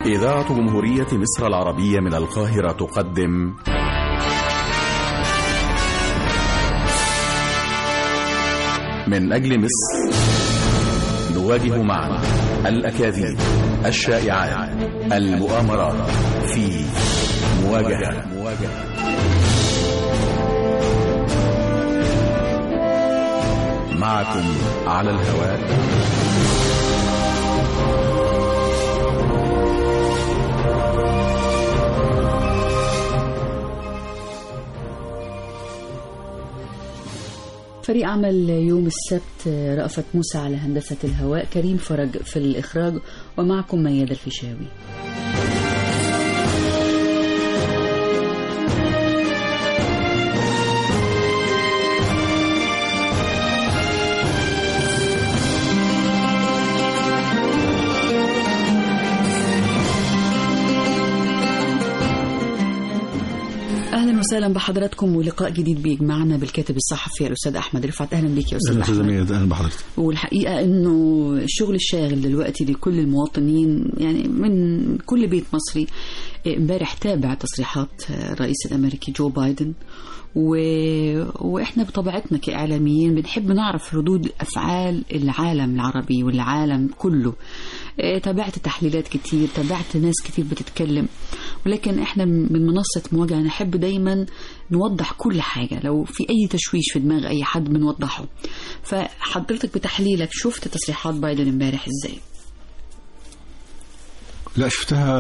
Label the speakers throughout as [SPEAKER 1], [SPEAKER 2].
[SPEAKER 1] إذاعة جمهورية مصر العربية من القاهرة تقدم من أجل مصر نواجه معا الأكاذيب الشائعات المؤامرات في مواجهة معكم على الهواء
[SPEAKER 2] فريق عمل يوم السبت رأفت موسى على هندسة الهواء كريم فرج في الإخراج ومعكم ميادة الفيشاوي اهلا وسهلا بحضراتكم ولقاء جديد بيجمعنا بالكاتب الصحفي الاستاذ احمد رفعت اهلا بك يا استاذ
[SPEAKER 3] اهلا استاذ
[SPEAKER 2] احمد
[SPEAKER 3] ميادة اهلا بحضرتك
[SPEAKER 2] والحقيقه انه الشغل الشاغل دلوقتي لكل المواطنين يعني من كل بيت مصري امبارح تابع تصريحات الرئيس الامريكي جو بايدن و... واحنا بطبيعتنا كاعلاميين بنحب نعرف ردود افعال العالم العربي والعالم كله إيه، تابعت تحليلات كتير تابعت ناس كتير بتتكلم ولكن احنا من منصه مواجهه نحب دايما نوضح كل حاجه لو في اي تشويش في دماغ اي حد بنوضحه فحضرتك بتحليلك شفت تصريحات بايدن امبارح ازاي
[SPEAKER 3] لا شفتها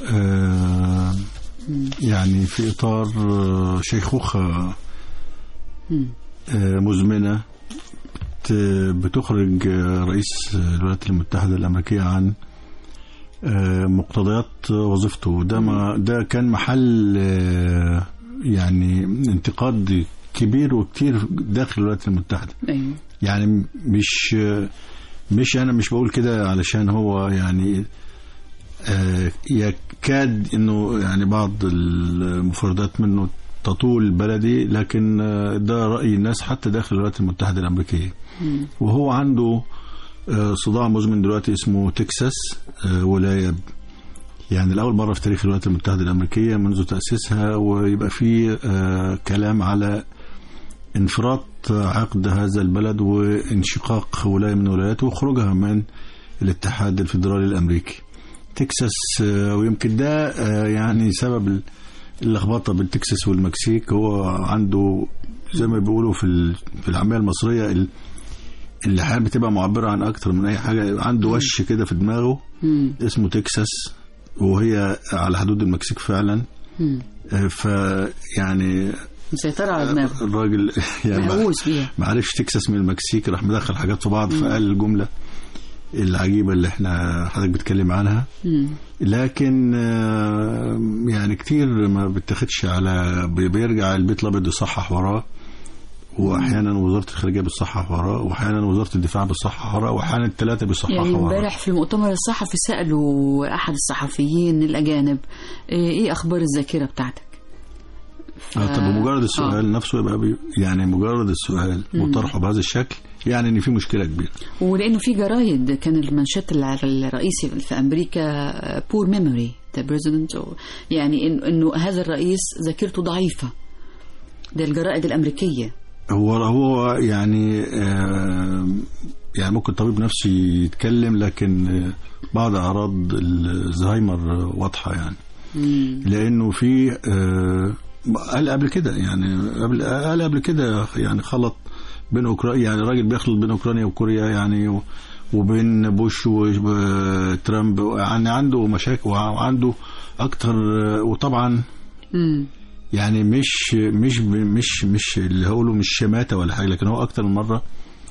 [SPEAKER 3] آه، يعني في اطار آه، شيخوخه
[SPEAKER 2] مم.
[SPEAKER 3] آه، مزمنه بت- بتخرج آه، رئيس الولايات المتحده الامريكيه عن آه، مقتضيات وظيفته ده ما ده كان محل آه، يعني انتقاد كبير وكتير داخل الولايات المتحده
[SPEAKER 2] ايوه
[SPEAKER 3] يعني مش مش انا مش بقول كده علشان هو يعني آه، يكاد انه يعني بعض المفردات منه تطول بلدي لكن آه، ده راي الناس حتى داخل الولايات المتحده الامريكيه
[SPEAKER 2] مم.
[SPEAKER 3] وهو عنده آه، صداع مزمن دلوقتي اسمه تكساس آه، ولايه يعني لأول مرة في تاريخ الولايات المتحدة الأمريكية منذ تأسيسها ويبقى في آه، كلام على انفراط عقد هذا البلد وانشقاق ولاية من ولاياته وخروجها من الاتحاد الفيدرالي الأمريكي تكساس آه، ويمكن ده آه، يعني سبب ال- اللخبطة بين تكساس والمكسيك هو عنده زي ما بيقولوا في ال- في العامية المصرية ال- اللي حال بتبقى معبرة عن أكتر من أي حاجة عنده وش كده في دماغه
[SPEAKER 2] مم.
[SPEAKER 3] اسمه تكساس وهي على حدود المكسيك فعلا
[SPEAKER 2] مم.
[SPEAKER 3] آه، ف يعني
[SPEAKER 2] مسيطرة على دماغه
[SPEAKER 3] الراجل يعني ما-
[SPEAKER 2] مهووس بيها
[SPEAKER 3] ما عرفش تكساس من المكسيك راح مدخل حاجات في بعض فقال الجملة العجيبة اللي احنا حضرتك بتتكلم عنها
[SPEAKER 2] مم.
[SPEAKER 3] لكن آه، يعني كتير ما بتاخدش على بي- بيرجع البيت الابيض يصحح وراه واحيانا وزاره الخارجيه بتصحح وراه واحيانا وزاره الدفاع بتصحح وراه واحيانا الثلاثه بيصححوا
[SPEAKER 2] يعني
[SPEAKER 3] وراه
[SPEAKER 2] امبارح في المؤتمر الصحفي سألوا أحد الصحفيين الأجانب إيه إيه أخبار الذاكرة بتاعتك؟ ف-
[SPEAKER 3] آه، طب مجرد السؤال
[SPEAKER 2] آه.
[SPEAKER 3] نفسه يبقى بي يعني مجرد السؤال وطرحه بهذا الشكل يعني ان في مشكله كبيره
[SPEAKER 2] ولأنه في جرايد كان المنشط الع- الرئيسي في أمريكا بور ميموري ذا بريزيدنت يعني إن- إنه هذا الرئيس ذاكرته ضعيفة ده الجرائد الأمريكية
[SPEAKER 3] هو هو يعني آه، يعني ممكن طبيب نفسي يتكلم لكن آه، بعض اعراض الزهايمر واضحه يعني
[SPEAKER 2] مم.
[SPEAKER 3] لانه في آه، قال قبل كده يعني قبل قال قبل كده يعني خلط بين اوكرانيا يعني راجل بيخلط بين اوكرانيا وكوريا يعني و- وبين بوش وترامب يعني عنده مشاكل وعنده اكتر آه، وطبعا
[SPEAKER 2] مم.
[SPEAKER 3] يعني مش مش مش مش اللي هقوله مش شماته ولا حاجه لكن هو اكتر من مره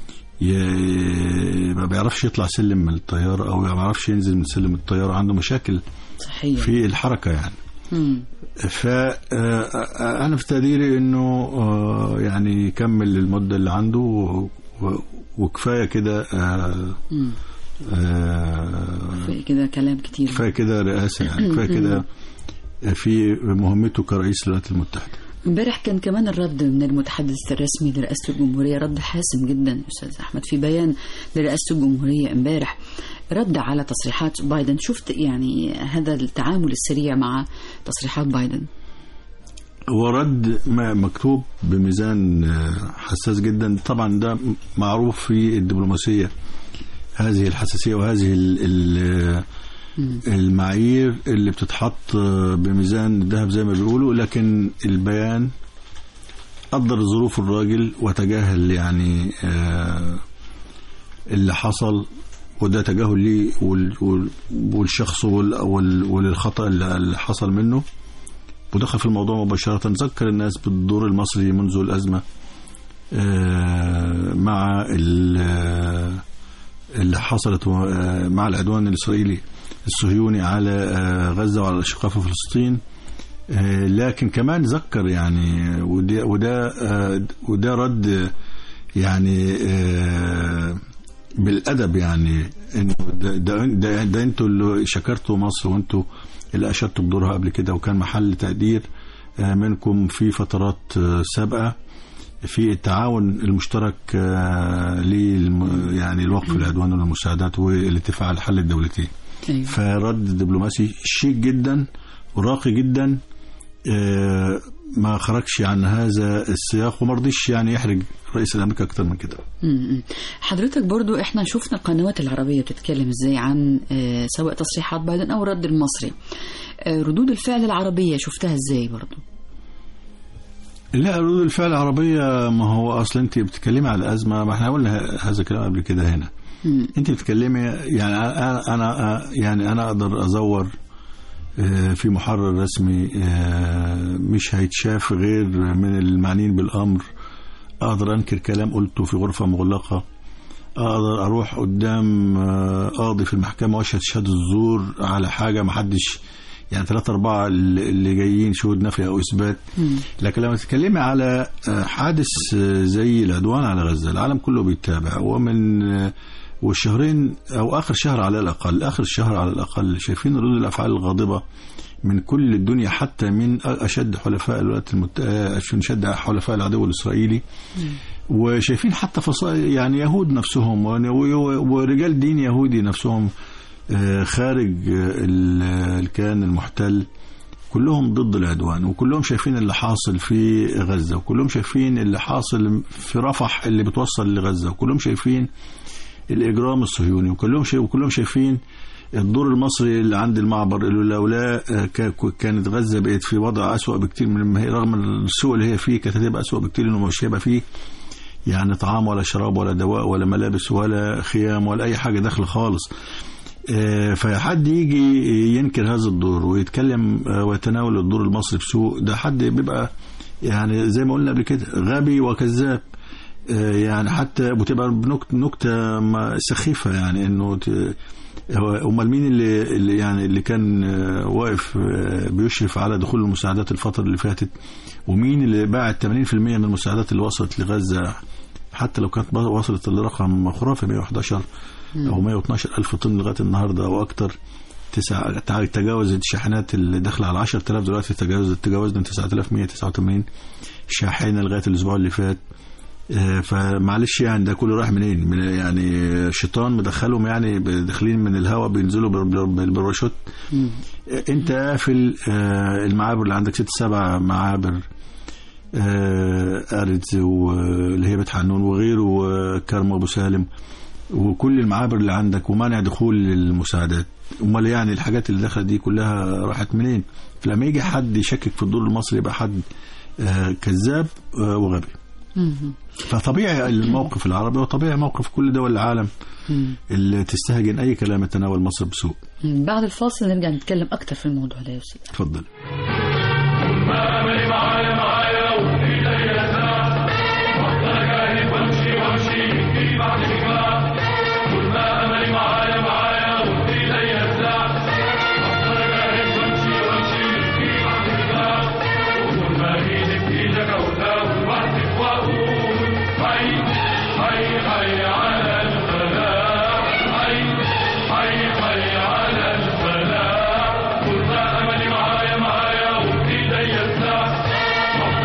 [SPEAKER 3] ي- ما بيعرفش يطلع سلم من الطياره او ما بيعرفش ينزل من سلم الطياره عنده مشاكل
[SPEAKER 2] صحيح
[SPEAKER 3] في الحركه يعني
[SPEAKER 2] مم.
[SPEAKER 3] فأنا في تقديري إنه آه، يعني يكمل المدة اللي عنده و- و- وكفاية كده آه،
[SPEAKER 2] مم.
[SPEAKER 3] آه،
[SPEAKER 2] في كده كلام كتير
[SPEAKER 3] كفاية كده رئاسة يعني كفاية كده في مهمته كرئيس الولايات المتحدة
[SPEAKER 2] امبارح كان كمان الرد من المتحدث الرسمي لرئاسة الجمهورية رد حاسم جدا أستاذ أحمد في بيان لرئاسة الجمهورية امبارح رد على تصريحات بايدن شفت يعني هذا التعامل السريع مع تصريحات بايدن
[SPEAKER 3] ورد ما مكتوب بميزان آه، حساس جدا طبعا ده معروف في الدبلوماسية هذه الحساسية وهذه ال- ال- المعايير اللي بتتحط آه، بميزان الذهب زي ما بيقولوا لكن البيان قدر ظروف الراجل وتجاهل يعني آه، اللي حصل وده تجاهل ليه وال- وال- والشخص وال- وال- وللخطأ اللي اللي حصل منه ودخل في الموضوع مباشرة ذكر الناس بالدور المصري منذ الأزمة آه، مع ال- اللي حصلت آه، مع العدوان الإسرائيلي الصهيوني على آه، غزة وعلى الأشقاء في فلسطين آه، لكن كمان ذكر يعني وده وده آه، وده رد يعني آه، بالادب يعني انه ده, ده, ده, ده انتوا اللي شكرتوا مصر وانتوا اللي اشدتوا بدورها قبل كده وكان محل تقدير آه، منكم في فترات آه، سابقه في التعاون المشترك آه، للم- يعني الوقف العدوان والمساعدات والاتفاق على حل الدولتين
[SPEAKER 2] أيوة.
[SPEAKER 3] فرد دبلوماسي شيك جدا وراقي جدا آه، ما خرجش عن هذا السياق وما رضيش يعني يحرج رئيس الامريكا اكتر من كده
[SPEAKER 2] م-م. حضرتك برضو احنا شفنا القنوات العربية بتتكلم ازاي عن آه، سواء تصريحات بايدن او الرد المصري آه، ردود الفعل العربية شفتها ازاي برضو
[SPEAKER 3] لا ردود الفعل العربية ما هو أصل أنت بتتكلمي على أزمة ما احنا قلنا هذا الكلام قبل كده هنا
[SPEAKER 2] م.
[SPEAKER 3] أنت بتتكلمي يعني أنا أنا يعني أنا أقدر أزور آه، في محرر رسمي آه، مش هيتشاف غير من المعنيين بالأمر أقدر أنكر كلام قلته في غرفة مغلقة أقدر أروح قدام آه، قاضي في المحكمة وأشهد شهادة الزور على حاجة محدش يعني ثلاثة أربعة اللي اللي جايين شهود نفي أو إثبات لكن لما تتكلمي على آه، حادث آه، زي العدوان على غزة العالم كله بيتابع ومن آه، والشهرين أو آخر شهر على الأقل آخر الشهر على الأقل شايفين ردود الأفعال الغاضبة من كل الدنيا حتى من أشد حلفاء الولايات المتحدة أشد حلفاء العدو الإسرائيلي وشايفين حتى فصائل يعني يهود نفسهم ون- و- ورجال دين يهودي نفسهم آه، خارج آه، ال- الكيان المحتل كلهم ضد العدوان وكلهم شايفين اللي حاصل في غزة وكلهم شايفين اللي حاصل في رفح اللي بتوصل لغزة وكلهم شايفين الإجرام الصهيوني وكلهم شايف وكلهم شايفين الدور المصري اللي عند المعبر اللي لولا آه، كا- كانت غزة بقت في وضع أسوأ بكتير من ما هي رغم السوء اللي هي فيه كانت هتبقى أسوأ بكتير إنه مش هيبقى فيه يعني طعام ولا شراب ولا دواء ولا ملابس ولا خيام ولا أي حاجة داخل خالص آه، فحد يجي ينكر هذا الدور ويتكلم آه، ويتناول الدور المصري بسوء ده حد بيبقى يعني زي ما قلنا قبل كده غبي وكذاب آه، يعني حتى بتبقى بنكت- نكته ما- سخيفه يعني انه ت- هو- امال مين اللي, اللي يعني اللي كان آه، واقف آه، بيشرف على دخول المساعدات الفتره اللي فاتت ومين اللي باعت 80% من المساعدات اللي وصلت لغزه حتى لو كانت وصلت لرقم خرافي 111 او 112 الف طن لغايه النهارده او اكتر تسع تع- تجاوزت الشاحنات اللي داخله على 10000 دلوقتي تجاوزت تجاوزنا 9189 شاحنه لغايه الاسبوع اللي فات آه، فمعلش يعني ده كله رايح منين من يعني الشيطان مدخلهم يعني داخلين من الهواء بينزلوا بال- بال- بالباراشوت
[SPEAKER 2] مم.
[SPEAKER 3] آه، انت قافل آه، المعابر اللي عندك ست سبع معابر آه، أرز واللي هي بيت حنون وغيره وكرم أبو سالم وكل المعابر اللي عندك ومانع دخول المساعدات امال يعني الحاجات اللي داخله دي كلها راحت منين فلما يجي حد يشكك في الدور المصري يبقى حد آه، كذاب آه، وغبي
[SPEAKER 2] مم.
[SPEAKER 3] فطبيعي الموقف العربي وطبيعي موقف كل دول العالم
[SPEAKER 2] مم.
[SPEAKER 3] اللي تستهجن اي كلام يتناول مصر بسوء
[SPEAKER 2] مم. بعد الفاصل نرجع نتكلم أكتر في الموضوع ده يا أستاذ
[SPEAKER 3] اتفضل
[SPEAKER 4] معايا معايا وفي ايديا الساعة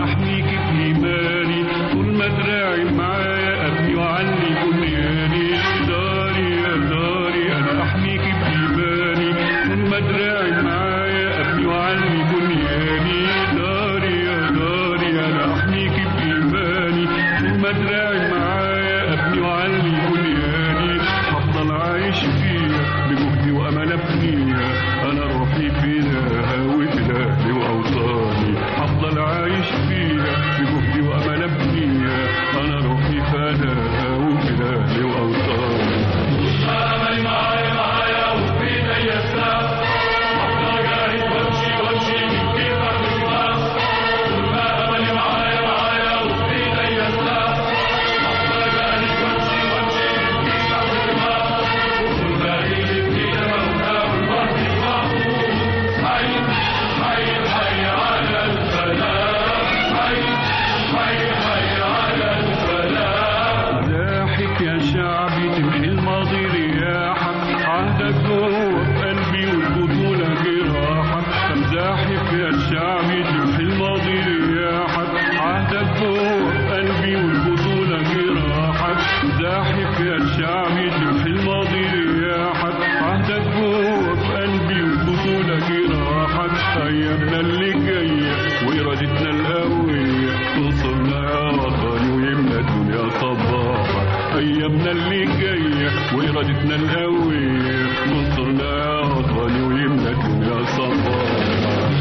[SPEAKER 4] انا احميك بايماني طول ما دراعي معايا ابني وعلي بنياني داري يا داري انا احميك بايماني طول ما دراعي معايا ابني وعلي بنياني داري يا داري انا احميك بايماني طول ما دراعي معايا ابني وعلي بنياني هفضل عايش فيها بجهدي وامل ابنيها انا روحي فداها وفداها واوطاني هفضل عايش فيها بجهدي وامل ابنيها انا روحي فداها وفداها واوطاني املي معايا معايا وفي ايديا سلاح هفضل جاهد وامشي وامشي من كيف اخلص طول ما املي معايا معايا وفي ايديا سلاح هفضل جاهد وامشي وامشي من كيف اخلص طول ما ايدي في ايدي موتى والبحر محفوظ حي حي حي على الفلاح حي حي حي على الفلاح ضاحك يا شعبي تمحي الماضي رياحك عهدك جوه في قلبي والبطولة جراحك امزاحك يا شعبي تمحي الماضي رياحك عهدك جوه في قلبي والبطولة جراحك امزاحك يا شعبي تمحي الماضي رياحك عهدك جوه في قلبي والبطولة جراحك ايامنا اللي جاية وارادتنا القوية توصلنا يا وطني ويملى الدنيا صباحك ايامنا اللي جاية وارادتنا القوية توصلنا يا وطني ويملى الدنيا صباحك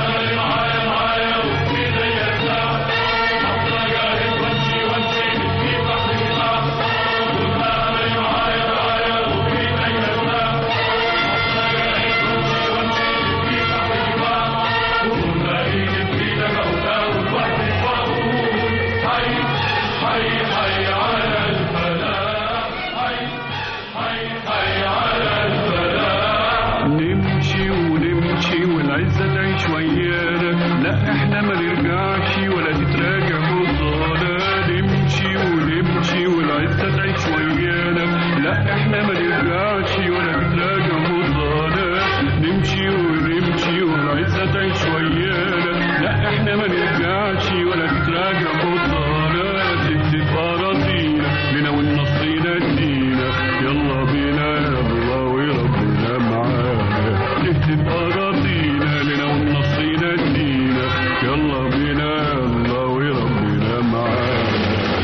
[SPEAKER 4] نمشي ونمشي والعزة تعيش ويانا لا احنا ما نرجعش ولا تتراجع خطانا نمشي ونمشي والعزة تعيش ويانا لا احنا ما نرجعش ولا تتراجع خطانا نمشي ونمشي والعزة تعيش ويانا لا احنا ما نرجعش ولا تتراجع خطانا تكتب أراضينا لنا والنصر ينادينا يلا بينا يلا وربنا معانا تكتب أراضينا لنا والنصر ينادينا يلا بينا يلا وربنا معانا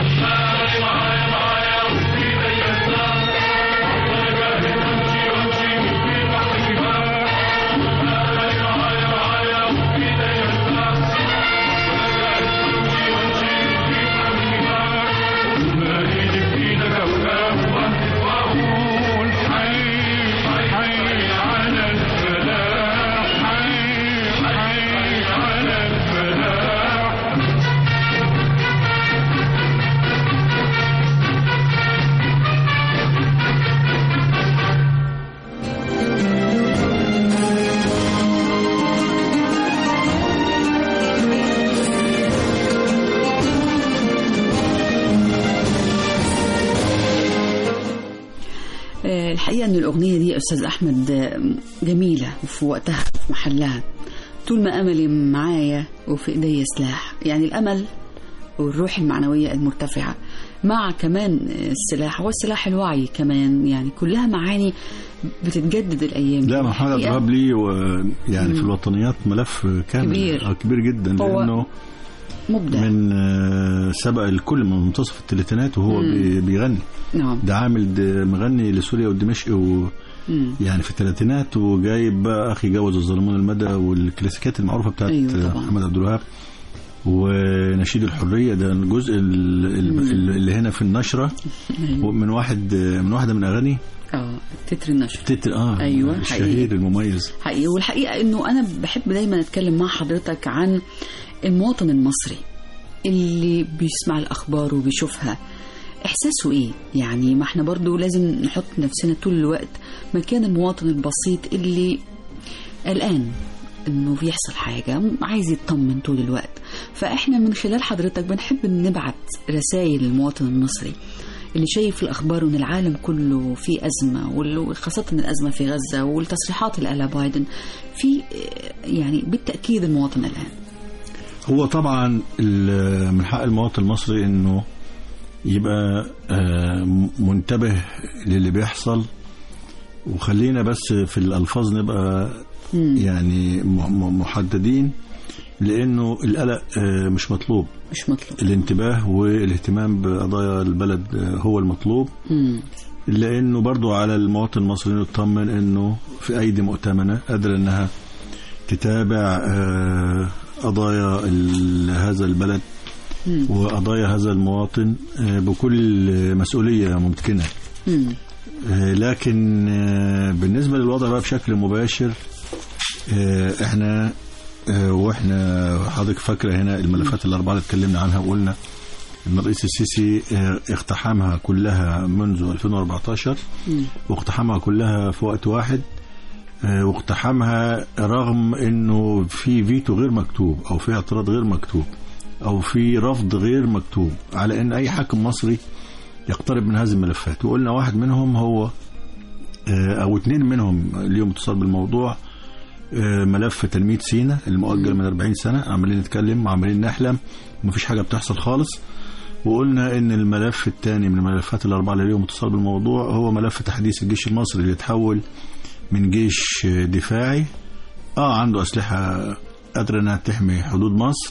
[SPEAKER 2] آه، الحقيقة أن الأغنية دي يا أستاذ أحمد آه، جميلة وفي وقتها في محلها طول ما أملي معايا وفي إيدي سلاح يعني الأمل والروح المعنوية المرتفعة مع كمان السلاح والسلاح الوعي كمان يعني كلها معاني بتتجدد الأيام دي.
[SPEAKER 3] لا محمد عبد
[SPEAKER 2] الحقيقة
[SPEAKER 3] الوهاب ليه ويعني في الوطنيات ملف كامل
[SPEAKER 2] كبير.
[SPEAKER 3] آه، كبير جدا
[SPEAKER 2] هو
[SPEAKER 3] لانه
[SPEAKER 2] مبدع
[SPEAKER 3] من آه، سبق الكل من منتصف الثلاثينات وهو بي- بيغني
[SPEAKER 2] نعم
[SPEAKER 3] ده عامل د- مغني لسوريا والدمشق و
[SPEAKER 2] مم.
[SPEAKER 3] يعني في الثلاثينات وجايب بقى اخي جوز الظالمون المدى والكلاسيكيات المعروفه بتاعت
[SPEAKER 2] أيوة طبعاً.
[SPEAKER 3] محمد عبد الوهاب ونشيد الحريه ده الجزء ال- ال- اللي هنا في النشره
[SPEAKER 2] أيوة.
[SPEAKER 3] من واحد من واحده من اغاني
[SPEAKER 2] اه تتر النشر
[SPEAKER 3] تتر اه
[SPEAKER 2] أيوة،
[SPEAKER 3] الشهير
[SPEAKER 2] حقيقي.
[SPEAKER 3] المميز
[SPEAKER 2] حقيقي والحقيقة انه انا بحب دايما اتكلم مع حضرتك عن المواطن المصري اللي بيسمع الاخبار وبيشوفها احساسه ايه يعني ما احنا برضو لازم نحط نفسنا طول الوقت مكان المواطن البسيط اللي قلقان انه بيحصل حاجة عايز يطمن طول الوقت فاحنا من خلال حضرتك بنحب نبعت رسائل للمواطن المصري اللي شايف الاخبار ان العالم كله في ازمه وخاصه الازمه في غزه والتصريحات اللي قالها بايدن في آه، يعني بالتاكيد المواطن الان
[SPEAKER 3] هو طبعا ال- من حق المواطن المصري انه يبقى آه، منتبه للي بيحصل وخلينا بس في الالفاظ نبقى يعني م- م- محددين لانه القلق آه، مش مطلوب
[SPEAKER 2] مش مطلوب
[SPEAKER 3] الانتباه والاهتمام بقضايا البلد آه، هو المطلوب
[SPEAKER 2] مم.
[SPEAKER 3] لانه برضو على المواطن المصري يطمن انه في ايدي مؤتمنه قادره انها تتابع آه، قضايا ال- هذا البلد
[SPEAKER 2] مم.
[SPEAKER 3] وقضايا هذا المواطن آه، بكل مسؤوليه ممكنه
[SPEAKER 2] مم.
[SPEAKER 3] آه، لكن آه، بالنسبه للوضع بقى بشكل مباشر آه، احنا آه، واحنا حضرتك فاكره هنا الملفات الاربعه اللي اتكلمنا عنها وقلنا ان الرئيس السيسي آه، اقتحمها كلها منذ 2014
[SPEAKER 2] مم.
[SPEAKER 3] واقتحمها كلها في وقت واحد آه، واقتحمها رغم انه في فيتو غير مكتوب او في اعتراض غير مكتوب او في رفض غير مكتوب على ان اي حاكم مصري يقترب من هذه الملفات وقلنا واحد منهم هو آه، او اثنين منهم اليوم اتصال بالموضوع آه، ملف تنمية سينا المؤجل من 40 سنة عمالين نتكلم وعمالين نحلم ومفيش حاجة بتحصل خالص وقلنا ان الملف الثاني من الملفات الاربعه اللي اليوم اتصال بالموضوع هو ملف تحديث الجيش المصري اللي يتحول من جيش دفاعي اه عنده اسلحه قادره انها تحمي حدود مصر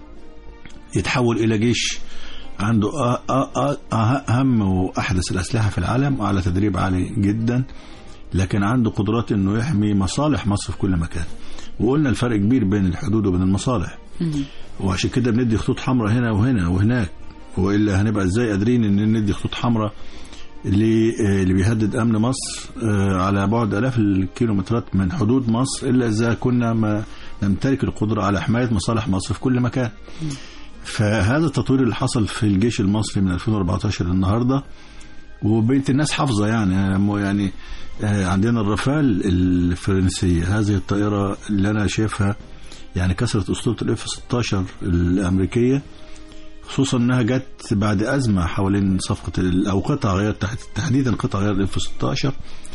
[SPEAKER 3] يتحول الى جيش عنده آه آه آه آه اهم واحدث الاسلحه في العالم على تدريب عالي جدا لكن عنده قدرات انه يحمي مصالح مصر في كل مكان وقلنا الفرق كبير بين الحدود وبين المصالح
[SPEAKER 2] مم.
[SPEAKER 3] وعشان كده بندي خطوط حمراء هنا وهنا وهناك والا هنبقى ازاي قادرين ان ندي خطوط حمراء اللي اللي بيهدد امن مصر آه، على بعد الاف الكيلومترات من حدود مصر الا اذا كنا ما نمتلك القدره على حمايه مصالح مصر في كل مكان. فهذا التطوير اللي حصل في الجيش المصري من 2014 للنهارده وبقيت الناس حافظه يعني مو يعني آه، عندنا الرافال الفرنسيه هذه الطائره اللي انا شايفها يعني كسرت اسطوره الاف 16 الامريكيه خصوصا انها جت بعد ازمه حوالين صفقه ال- او قطع غيار تحت تحديدا قطع غيار الاف 16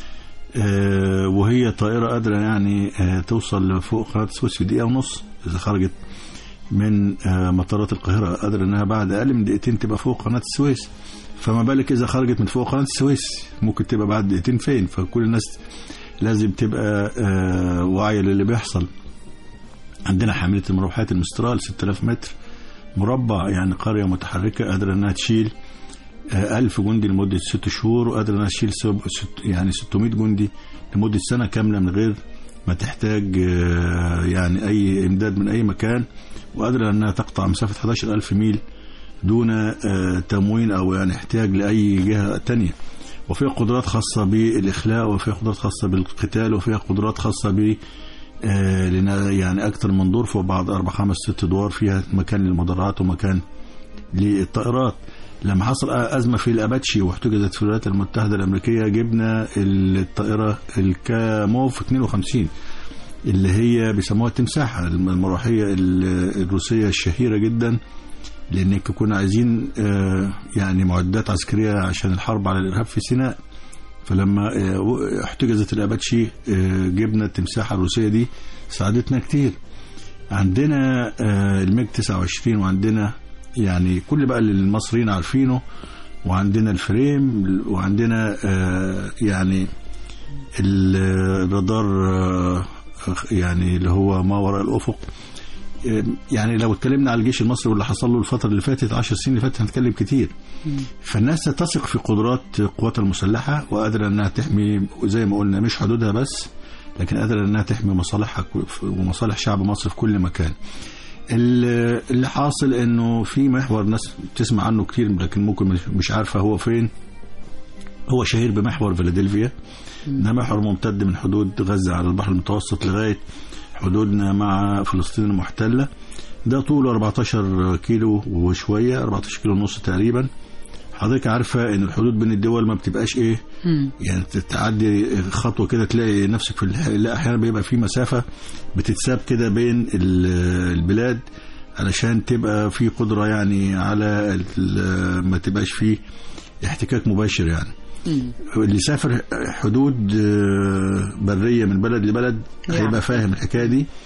[SPEAKER 3] آه، وهي طائره قادره يعني آه، توصل لفوق قناه السويس في دقيقه ونص اذا خرجت من آه، مطارات القاهره قادره انها بعد اقل من دقيقتين تبقى فوق قناه السويس فما بالك اذا خرجت من فوق قناه السويس ممكن تبقى بعد دقيقتين فين فكل الناس لازم تبقى آه، واعيه للي بيحصل عندنا حامله المروحات المسترال 6000 متر مربع يعني قرية متحركة قادرة انها تشيل آه، ألف جندي لمدة ست شهور وقادرة انها تشيل سب- ست يعني 600 جندي لمدة سنة كاملة من غير ما تحتاج آه، يعني أي إمداد من أي مكان وقادرة انها تقطع مسافة 11 ألف ميل دون آه، تموين أو يعني احتياج لأي جهة تانية وفيها قدرات خاصة بالإخلاء وفيها قدرات خاصة بالقتال وفيها قدرات خاصة ب آه، لنا يعني أكثر من دور فوق بعض أربع خمس ست أدوار فيها مكان للمدرعات ومكان للطائرات لما حصل أزمة في الأباتشي واحتجزت في الولايات المتحدة الأمريكية جبنا الطائرة الكاموف 52 اللي هي بيسموها التمساح المروحية ال- الروسية الشهيرة جدا لأنك كنا عايزين آه، يعني معدات عسكرية عشان الحرب على الإرهاب في سيناء فلما آه، احتجزت الاباتشي آه، جبنا التمساحه الروسيه دي ساعدتنا كتير عندنا آه، الميج 29 وعندنا يعني كل بقى اللي المصريين عارفينه وعندنا الفريم وعندنا آه، يعني ال- الرادار آه، يعني اللي هو ما وراء الافق آه، يعني لو اتكلمنا على الجيش المصري واللي حصل له الفتره اللي فاتت 10 سنين اللي فاتت هنتكلم كتير فالناس تثق في قدرات قواتها المسلحة وقادرة أنها تحمي زي ما قلنا مش حدودها بس لكن قادرة أنها تحمي مصالحها ك- ومصالح شعب مصر في كل مكان ال- اللي حاصل أنه في محور ناس بتسمع عنه كتير لكن ممكن مش- مش عارفة هو فين هو شهير بمحور فيلادلفيا ده محور ممتد من حدود غزة على البحر المتوسط لغاية حدودنا مع فلسطين المحتلة ده طوله 14 كيلو وشوية 14 كيلو ونص تقريبا حضرتك عارفة ان الحدود بين الدول ما بتبقاش ايه
[SPEAKER 2] مم.
[SPEAKER 3] يعني تعدي خطوة كده تلاقي نفسك في الح... لا احيانا بيبقى في مسافة بتتساب كده بين ال- البلاد علشان تبقى في قدرة يعني على ال- ما تبقاش فيه احتكاك مباشر يعني
[SPEAKER 2] مم.
[SPEAKER 3] اللي يسافر حدود آه، برية من بلد لبلد
[SPEAKER 2] نعم.
[SPEAKER 3] هيبقى فاهم الحكاية دي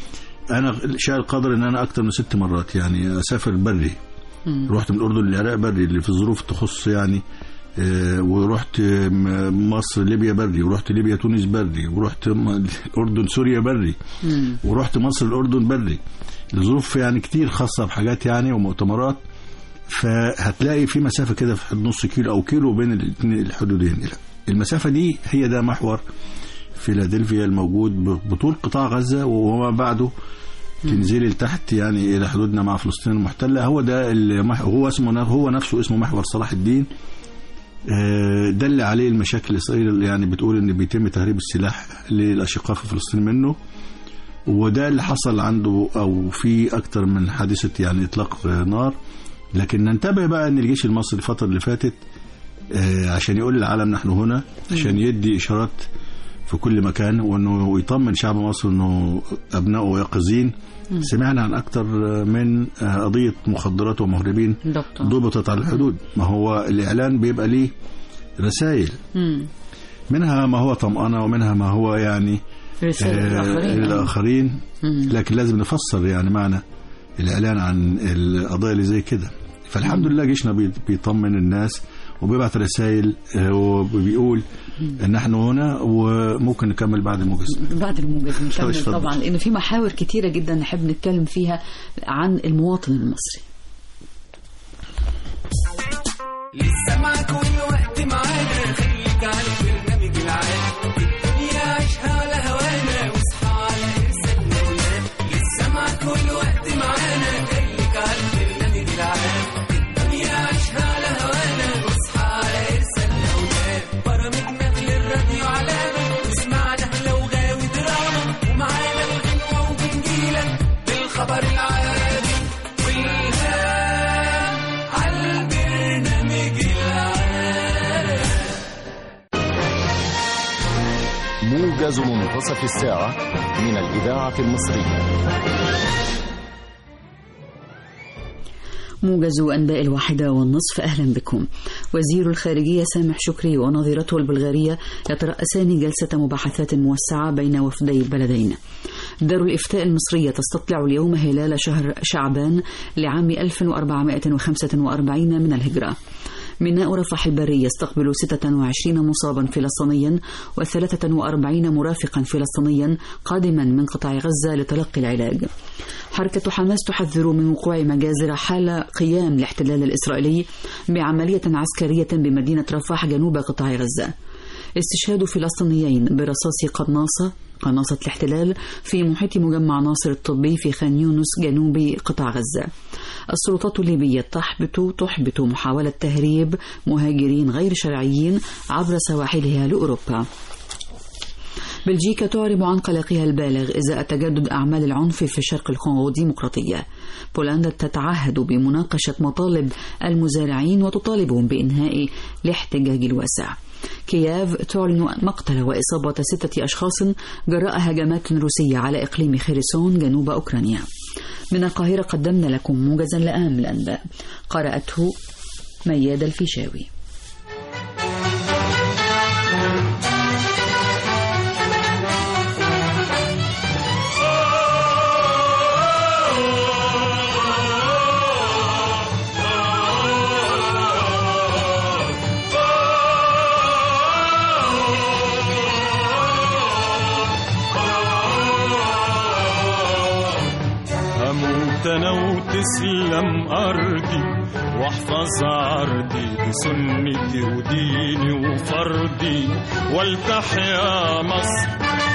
[SPEAKER 3] انا شاء القدر ان انا اكتر من ست مرات يعني اسافر بري رحت من الاردن للعراق بري اللي في الظروف تخص يعني آه، ورحت م- مصر ليبيا بري ورحت ليبيا تونس بري ورحت م- الاردن سوريا بري ورحت مصر الاردن بري لظروف يعني كتير خاصه بحاجات يعني ومؤتمرات فهتلاقي في مسافه كده في نص كيلو او كيلو بين الاثنين الحدودين المسافه دي هي ده محور فيلادلفيا الموجود بطول قطاع غزه وما بعده تنزلي لتحت يعني الى حدودنا مع فلسطين المحتله هو ده اللي مح- هو اسمه هو نفسه اسمه محور صلاح الدين آه، ده اللي عليه المشاكل اسرائيل يعني بتقول ان بيتم تهريب السلاح للاشقاء في فلسطين منه وده اللي حصل عنده او في اكتر من حادثه يعني اطلاق آه، نار لكن ننتبه بقى ان الجيش المصري الفتره اللي فاتت آه، عشان يقول للعالم نحن هنا عشان يدي اشارات في كل مكان وانه يطمن شعب مصر انه ابنائه يقظين سمعنا عن اكتر من آه، قضيه مخدرات ومهربين
[SPEAKER 2] دكتور
[SPEAKER 3] ضبطت على الحدود ما هو الاعلان بيبقى ليه رسائل
[SPEAKER 2] مم.
[SPEAKER 3] منها ما هو طمأنة ومنها ما هو يعني
[SPEAKER 2] رسالة
[SPEAKER 3] آه،
[SPEAKER 2] للآخرين
[SPEAKER 3] للآخرين
[SPEAKER 2] مم.
[SPEAKER 3] لكن لازم نفسر يعني معنى الإعلان عن القضايا اللي زي كده فالحمد لله جيشنا بي- بيطمن الناس وبيبعت رسائل آه، وبيقول ان احنا هنا وممكن نكمل بعد الموجز
[SPEAKER 2] بعد الموجز نكمل
[SPEAKER 3] اتفضل.
[SPEAKER 2] طبعا لأنه في محاور كتيرة جدا نحب نتكلم فيها عن المواطن المصري
[SPEAKER 5] لسه معاك والوقت معانا خليك على البرنامج العام الدنيا عيشها على هوانا واصحى على ارسالنا ونام لسه معاك والوقت معانا خليك على البرنامج العام الدنيا عيشها على هوانا واصحى على ارسالنا ونام برامجنا للراديو علامة واسمعنا لو غاوي دراما ومعانا الغنوة وبنجيلك بالخبر العادي والهام عالبرنامج العام
[SPEAKER 6] موجز منتصف الساعة من الإذاعة المصرية
[SPEAKER 2] موجز أنباء الواحدة والنصف أهلا بكم وزير الخارجية سامح شكري ونظيرته البلغارية يترأسان جلسة مباحثات موسعة بين وفدي البلدين دار الإفتاء المصرية تستطلع اليوم هلال شهر شعبان لعام 1445 من الهجرة ميناء رفح البري يستقبل 26 مصابا فلسطينيا و43 مرافقا فلسطينيا قادما من قطاع غزة لتلقي العلاج حركة حماس تحذر من وقوع مجازر حال قيام الاحتلال الإسرائيلي بعملية عسكرية بمدينة رفح جنوب قطاع غزة استشهاد فلسطينيين برصاص قناصة قناصة الاحتلال في محيط مجمع ناصر الطبي في خان يونس جنوب قطاع غزة السلطات الليبية تحبط تحبط محاولة تهريب مهاجرين غير شرعيين عبر سواحلها لأوروبا بلجيكا تعرب عن قلقها البالغ إزاء تجدد أعمال العنف في شرق الكونغو الديمقراطية بولندا تتعهد بمناقشة مطالب المزارعين وتطالبهم بإنهاء الاحتجاج الواسع كييف تعلن مقتل وإصابة ستة أشخاص جراء هجمات روسية على إقليم خيرسون جنوب أوكرانيا من القاهرة قدمنا لكم موجزا لأهم الأنباء قرأته مياد الفيشاوي
[SPEAKER 7] هموت انا وتسلم ارضي واحفظ عرضي بسنتي وديني وفرضي ولتحيا مصر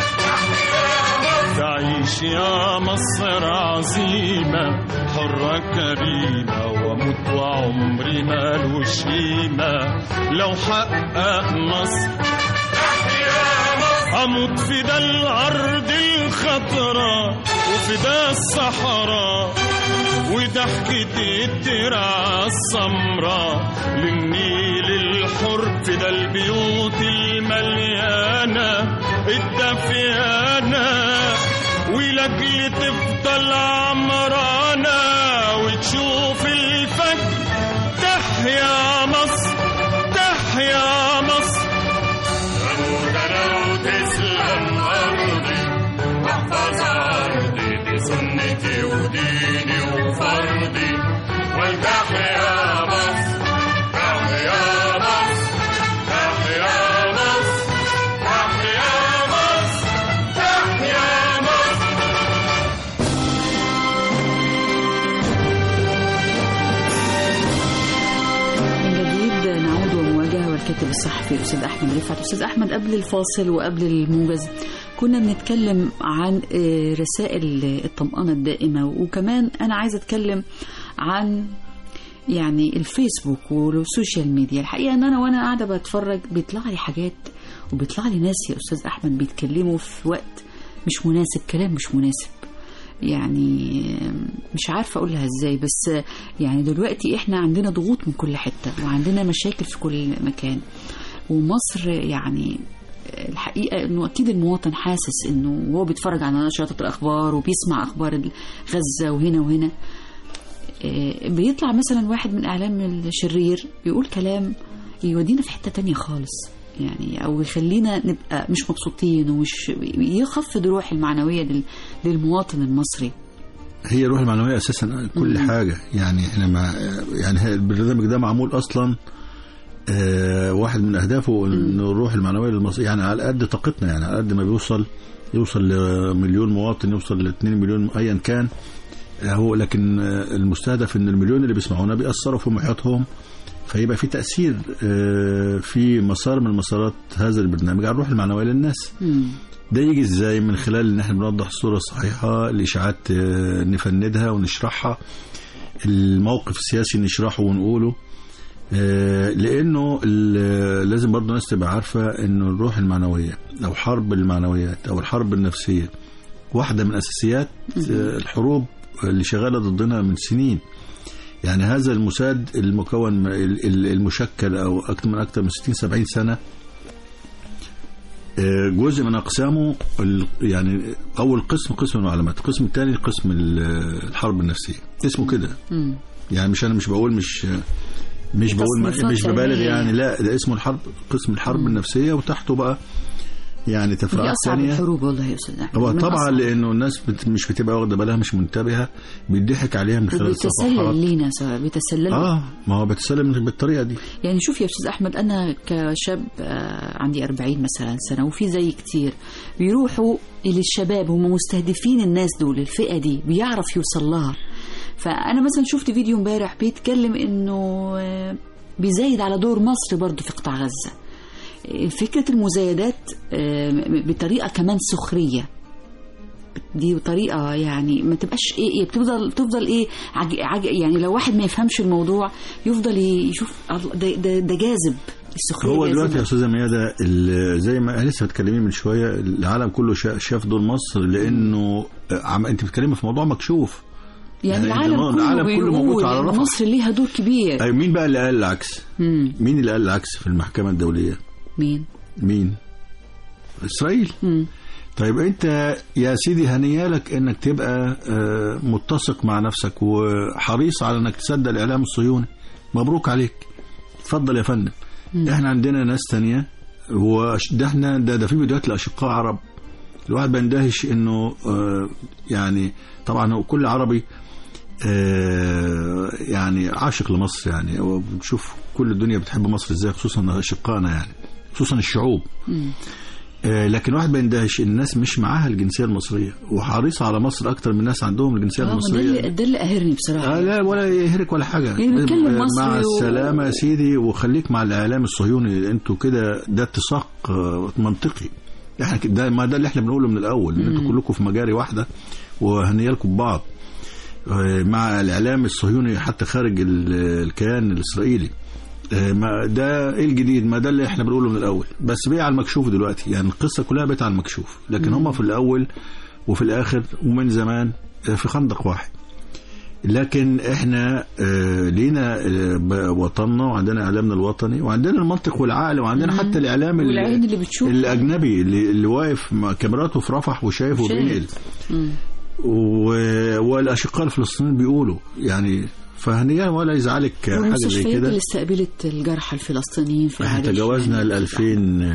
[SPEAKER 7] تعيش يا مصر عظيمة حرة كريمة ومت وعمري مالوش قيمة لو حقق مصر أموت في ده الأرض الخضراء وفي ده الصحراء وضحكة الترعة السمراء للنيل الحر في ده البيوت المليانة الدفيانة ولأجل تفضل عمرانة وتشوف الفجر تحيا مصر تحيا مصر تسلم أرضي واحفظ أرضي سنتي وديني وفرضي ولتحيا مصر تحيا مصر تحيا مصر تحيا مصر تحيا مصر
[SPEAKER 2] من جديد نعود ومواجهة والكاتب الصحفي الأستاذ أحمد رفعت أستاذ أحمد قبل الفاصل وقبل الموجز كنا بنتكلم عن آه، رسائل الطمأنة الدائمة وكمان أنا عايزة أتكلم عن يعني الفيسبوك والسوشيال ميديا الحقيقة أن أنا وأنا قاعدة بتفرج بيطلع لي حاجات وبيطلع لي ناس يا أستاذ أحمد بيتكلموا في وقت مش مناسب كلام مش مناسب يعني مش عارفة أقولها إزاي بس يعني دلوقتي إحنا عندنا ضغوط من كل حتة وعندنا مشاكل في كل مكان ومصر يعني الحقيقة إنه أكيد المواطن حاسس إنه وهو بيتفرج على نشرات الأخبار وبيسمع أخبار غزة وهنا وهنا آه، بيطلع مثلا واحد من إعلام الشرير بيقول كلام يودينا في حتة تانية خالص يعني أو يخلينا نبقى مش مبسوطين ومش يخفض الروح المعنوية لل- للمواطن المصري
[SPEAKER 3] هي الروح المعنويه اساسا كل حاجه يعني احنا ما يعني هي البرنامج ده معمول اصلا آه واحد من اهدافه انه الروح المعنويه للمصري يعني على قد طاقتنا يعني على قد ما بيوصل يوصل لمليون مواطن يوصل ل 2 مليون ايا كان آه، هو لكن آه، المستهدف ان المليون اللي بيسمعونا بيأثروا في محيطهم فيبقى في تأثير آه، في مسار من مسارات هذا البرنامج على الروح المعنويه للناس
[SPEAKER 2] مم.
[SPEAKER 3] ده يجي ازاي من خلال ان احنا بنوضح الصوره الصحيحه الاشاعات آه، نفندها ونشرحها الموقف السياسي نشرحه ونقوله آه، لانه ال- لازم برضه الناس تبقى عارفه انه الروح المعنويه او حرب المعنويات او الحرب النفسيه واحده من اساسيات آه، الحروب اللي شغاله ضدنا من سنين يعني هذا المساد المكون ال- ال- المشكل او اكثر من اكثر من 60 70 سنه آه، جزء من اقسامه ال- يعني اول قسم قسم المعلومات القسم الثاني قسم ال- الحرب النفسيه اسمه كده
[SPEAKER 2] مم.
[SPEAKER 3] يعني مش انا مش بقول مش مش بقول
[SPEAKER 2] تصنيفات
[SPEAKER 3] مش ببالغ
[SPEAKER 2] علمية.
[SPEAKER 3] يعني لا ده اسمه الحرب قسم الحرب النفسيه وتحته بقى يعني
[SPEAKER 2] دي
[SPEAKER 3] تفرعات
[SPEAKER 2] أصعب
[SPEAKER 3] ثانيه
[SPEAKER 2] الحروب والله يا أستاذ أحمد
[SPEAKER 3] هو
[SPEAKER 2] من
[SPEAKER 3] طبعا
[SPEAKER 2] أصعب.
[SPEAKER 3] لانه الناس بت مش بتبقى واخده بالها مش منتبهه بيضحك عليها من خلال الصفحات
[SPEAKER 2] وبيتسلل لينا سواء بيتسلل
[SPEAKER 3] اه ما هو بتسلم بالطريقه دي
[SPEAKER 2] يعني شوف يا استاذ احمد انا كشاب آه، عندي 40 مثلا سنه وفي زي كتير بيروحوا للشباب هم مستهدفين الناس دول الفئه دي بيعرف يوصل لها فانا مثلا شفت فيديو امبارح بيتكلم انه آه، بيزايد على دور مصر برضو في قطاع غزه آه، فكره المزايدات آه، م- بطريقه كمان سخريه دي طريقه يعني ما تبقاش ايه, إيه بتفضل بتفضل ايه عج عج يعني لو واحد ما يفهمش الموضوع يفضل ي- يشوف الله، ده ده, ده جاذب السخريه
[SPEAKER 3] هو
[SPEAKER 2] جاذبة.
[SPEAKER 3] دلوقتي يا استاذه ميادة ال- زي ما لسه بتكلمين من شويه العالم كله شا- شاف دور مصر لانه عم انت بتتكلمي في موضوع مكشوف
[SPEAKER 2] يعني
[SPEAKER 3] يعني
[SPEAKER 2] العالم
[SPEAKER 3] ده-
[SPEAKER 2] كله
[SPEAKER 3] العالم كله موجود
[SPEAKER 2] بيقول
[SPEAKER 3] على
[SPEAKER 2] إن
[SPEAKER 3] رفح.
[SPEAKER 2] مصر ليها دور كبير
[SPEAKER 3] أي مين بقى اللي قال العكس
[SPEAKER 2] مم.
[SPEAKER 3] مين اللي قال العكس في المحكمه الدوليه
[SPEAKER 2] مين
[SPEAKER 3] مين اسرائيل
[SPEAKER 2] مم.
[SPEAKER 3] طيب انت يا سيدي هنيالك انك تبقى آه، متسق مع نفسك وحريص على انك تصدق الاعلام الصهيوني مبروك عليك اتفضل يا فندم احنا عندنا ناس تانية وده احنا ده, ده في فيديوهات لاشقاء عرب الواحد بيندهش انه آه، يعني طبعا هو كل عربي آه، يعني عاشق لمصر يعني وبنشوف كل الدنيا بتحب مصر ازاي خصوصا اشقائنا يعني خصوصا الشعوب آه، لكن واحد بيندهش الناس مش معاها الجنسيه المصريه وحريصه على مصر اكتر من الناس عندهم الجنسيه
[SPEAKER 2] اه ما ده
[SPEAKER 3] المصريه
[SPEAKER 2] اللي ده اللي قاهرني بصراحه
[SPEAKER 3] آه لا ولا يهرك ولا حاجه
[SPEAKER 2] يعني بيتكلم مصري
[SPEAKER 3] مع
[SPEAKER 2] و-
[SPEAKER 3] السلامه يا سيدي وخليك مع الاعلام الصهيوني انتوا كده ده اتساق آه، منطقي احنا كده- ده ما ده اللي احنا بنقوله من الاول ان انتوا كلكم في مجاري واحده وهنيالكم ببعض آه، مع الاعلام الصهيوني حتى خارج ال- الكيان الاسرائيلي آه، ما ده ايه الجديد ما ده اللي احنا بنقوله من الاول بس بقى على المكشوف دلوقتي يعني القصه كلها بقت على المكشوف لكن هم في الاول وفي الاخر ومن زمان آه، في خندق واحد لكن احنا آه، لينا آه، ب- وطننا وعندنا اعلامنا الوطني وعندنا المنطق والعقل وعندنا حتى الاعلام ال-
[SPEAKER 2] والعين اللي بتشوف.
[SPEAKER 3] الاجنبي اللي, اللي واقف مع كاميراته في رفح وشايف
[SPEAKER 2] وشايف.
[SPEAKER 3] وبينقل و- والاشقاء الفلسطينيين بيقولوا يعني فهنيا ولا يزعلك حاجه زي
[SPEAKER 2] والمستشفيات اللي
[SPEAKER 3] كده
[SPEAKER 2] استقبلت الجرحى الفلسطينيين في
[SPEAKER 3] احنا
[SPEAKER 2] العريش
[SPEAKER 3] تجاوزنا
[SPEAKER 2] يعني.
[SPEAKER 3] ال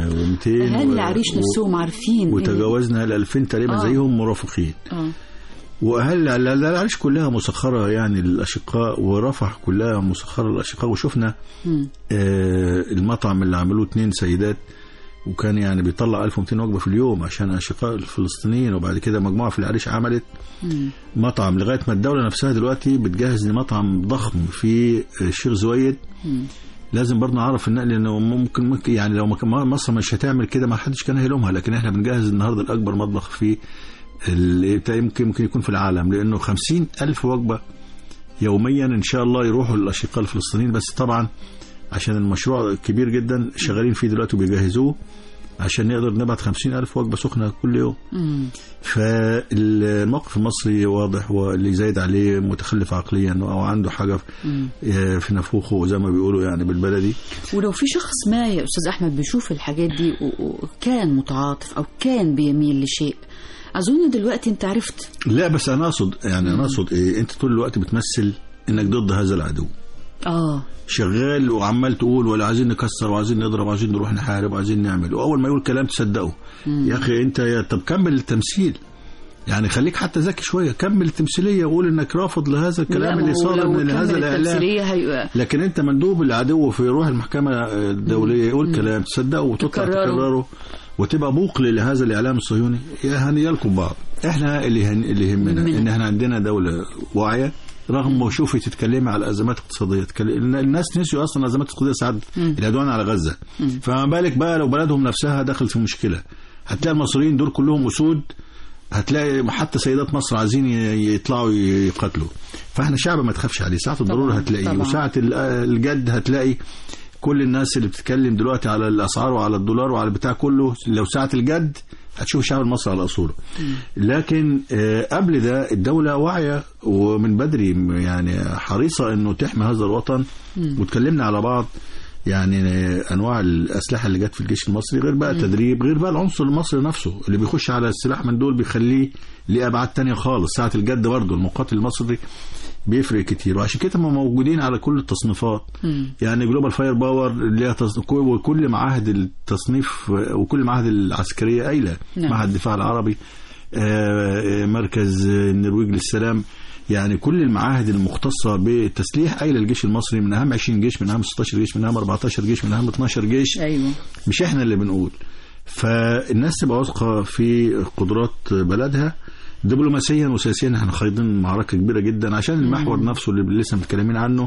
[SPEAKER 3] 2200
[SPEAKER 2] اهالي
[SPEAKER 3] و-
[SPEAKER 2] العريش
[SPEAKER 3] و-
[SPEAKER 2] نفسهم عارفين إن-
[SPEAKER 3] وتجاوزنا ال 2000 تقريبا
[SPEAKER 2] آه.
[SPEAKER 3] زيهم مرافقين
[SPEAKER 2] اه
[SPEAKER 3] وهل لا- لا- العريش كلها مسخرة يعني للأشقاء ورفح كلها مسخرة للأشقاء وشفنا
[SPEAKER 2] مم.
[SPEAKER 3] آه، المطعم اللي عملوه اتنين سيدات وكان يعني بيطلع 1200 وجبة في اليوم عشان أشقاء الفلسطينيين وبعد كده مجموعة في العريش عملت
[SPEAKER 2] مم.
[SPEAKER 3] مطعم لغاية ما الدولة نفسها دلوقتي بتجهز لمطعم ضخم في الشيخ زويد
[SPEAKER 2] مم.
[SPEAKER 3] لازم برضه نعرف النقل انه ممكن ممكن يعني لو ما كان- مصر مش هتعمل كده ما حدش كان هيلومها لكن احنا بنجهز النهارده الاكبر مطبخ في اللي بتاع يمكن ممكن يكون في العالم لانه خمسين ألف وجبة يوميا إن شاء الله يروحوا للأشقاء الفلسطينيين بس طبعا عشان المشروع كبير جدا شغالين فيه دلوقتي وبيجهزوه عشان نقدر نبعت خمسين ألف وجبة سخنة كل يوم
[SPEAKER 2] مم.
[SPEAKER 3] فالموقف المصري واضح واللي زايد عليه متخلف عقليا أو عنده حاجة
[SPEAKER 2] مم.
[SPEAKER 3] في نافوخه زي ما بيقولوا يعني بالبلدي
[SPEAKER 2] ولو في شخص ما يا استاذ احمد بيشوف الحاجات دي و- وكان متعاطف او كان بيميل لشيء اظن دلوقتي انت عرفت
[SPEAKER 3] لا بس انا اقصد يعني انا اقصد ايه انت طول الوقت بتمثل انك ضد هذا العدو
[SPEAKER 2] اه
[SPEAKER 3] شغال وعمال تقول ولا عايزين نكسر وعايزين نضرب وعايزين نروح نحارب وعايزين نعمل واول ما يقول كلام تصدقه يا اخي انت يا طب كمل التمثيل يعني خليك حتى ذكي شويه كمل التمثيليه وقول انك رافض لهذا
[SPEAKER 2] لا،
[SPEAKER 3] الكلام
[SPEAKER 2] ما
[SPEAKER 3] اللي
[SPEAKER 2] هو
[SPEAKER 3] صادر
[SPEAKER 2] لو
[SPEAKER 3] من هذا
[SPEAKER 2] كمل
[SPEAKER 3] الاعلام
[SPEAKER 2] التمثيلية هي...
[SPEAKER 3] لكن انت مندوب العدو في روح المحكمه الدوليه يقول كلام تصدقه وتطلع
[SPEAKER 2] تكرره.
[SPEAKER 3] تكرره وتبقى مقل لهذا الاعلام الصهيوني يا هنيالكم بعض احنا اللي هن... اللي يهمنا
[SPEAKER 2] يهمنا.
[SPEAKER 3] ان احنا عندنا دوله واعيه رغم شوفي تتكلمي على ازمات اقتصاديه تتكلم... الناس نسيوا اصلا ازمات اقتصاديه ساعات العدوان على غزه فما بالك بقى لو بلدهم نفسها دخلت في مشكله هتلاقي المصريين دول كلهم اسود هتلاقي حتى سيدات مصر عايزين ي- يطلعوا يقاتلوا فاحنا شعب ما تخافش عليه ساعة الضرورة
[SPEAKER 2] طبعاً،
[SPEAKER 3] هتلاقيه
[SPEAKER 2] طبعاً.
[SPEAKER 3] وساعة ال- الجد هتلاقي كل الناس اللي بتتكلم دلوقتي على الاسعار وعلى الدولار وعلى البتاع كله لو ساعة الجد هتشوف الشعب المصري على اصوله لكن آه، قبل ده الدولة واعية ومن بدري م- يعني حريصة انه تحمي هذا الوطن وتكلمنا على بعض يعني آه، انواع الاسلحه اللي جت في الجيش المصري غير بقى التدريب غير بقى العنصر المصري نفسه اللي بيخش على السلاح من دول بيخليه ليه ابعاد تانية خالص ساعه الجد برضه المقاتل المصري بيفرق كتير وعشان كده هم موجودين على كل التصنيفات يعني جلوبال فاير باور اللي هي تص- كل- وكل معاهد التصنيف وكل المعاهد العسكريه قايله
[SPEAKER 2] نعم.
[SPEAKER 3] معهد الدفاع العربي آه، مركز النرويج للسلام يعني كل المعاهد المختصه بالتسليح قايله الجيش المصري من اهم 20 جيش من اهم 16 جيش من اهم 14 جيش من اهم 12 جيش
[SPEAKER 2] ايوه
[SPEAKER 3] مش احنا اللي بنقول فالناس تبقى واثقه في قدرات بلدها دبلوماسيا وسياسيا احنا خايضين معركه كبيره جدا عشان المحور نفسه اللي لسه متكلمين عنه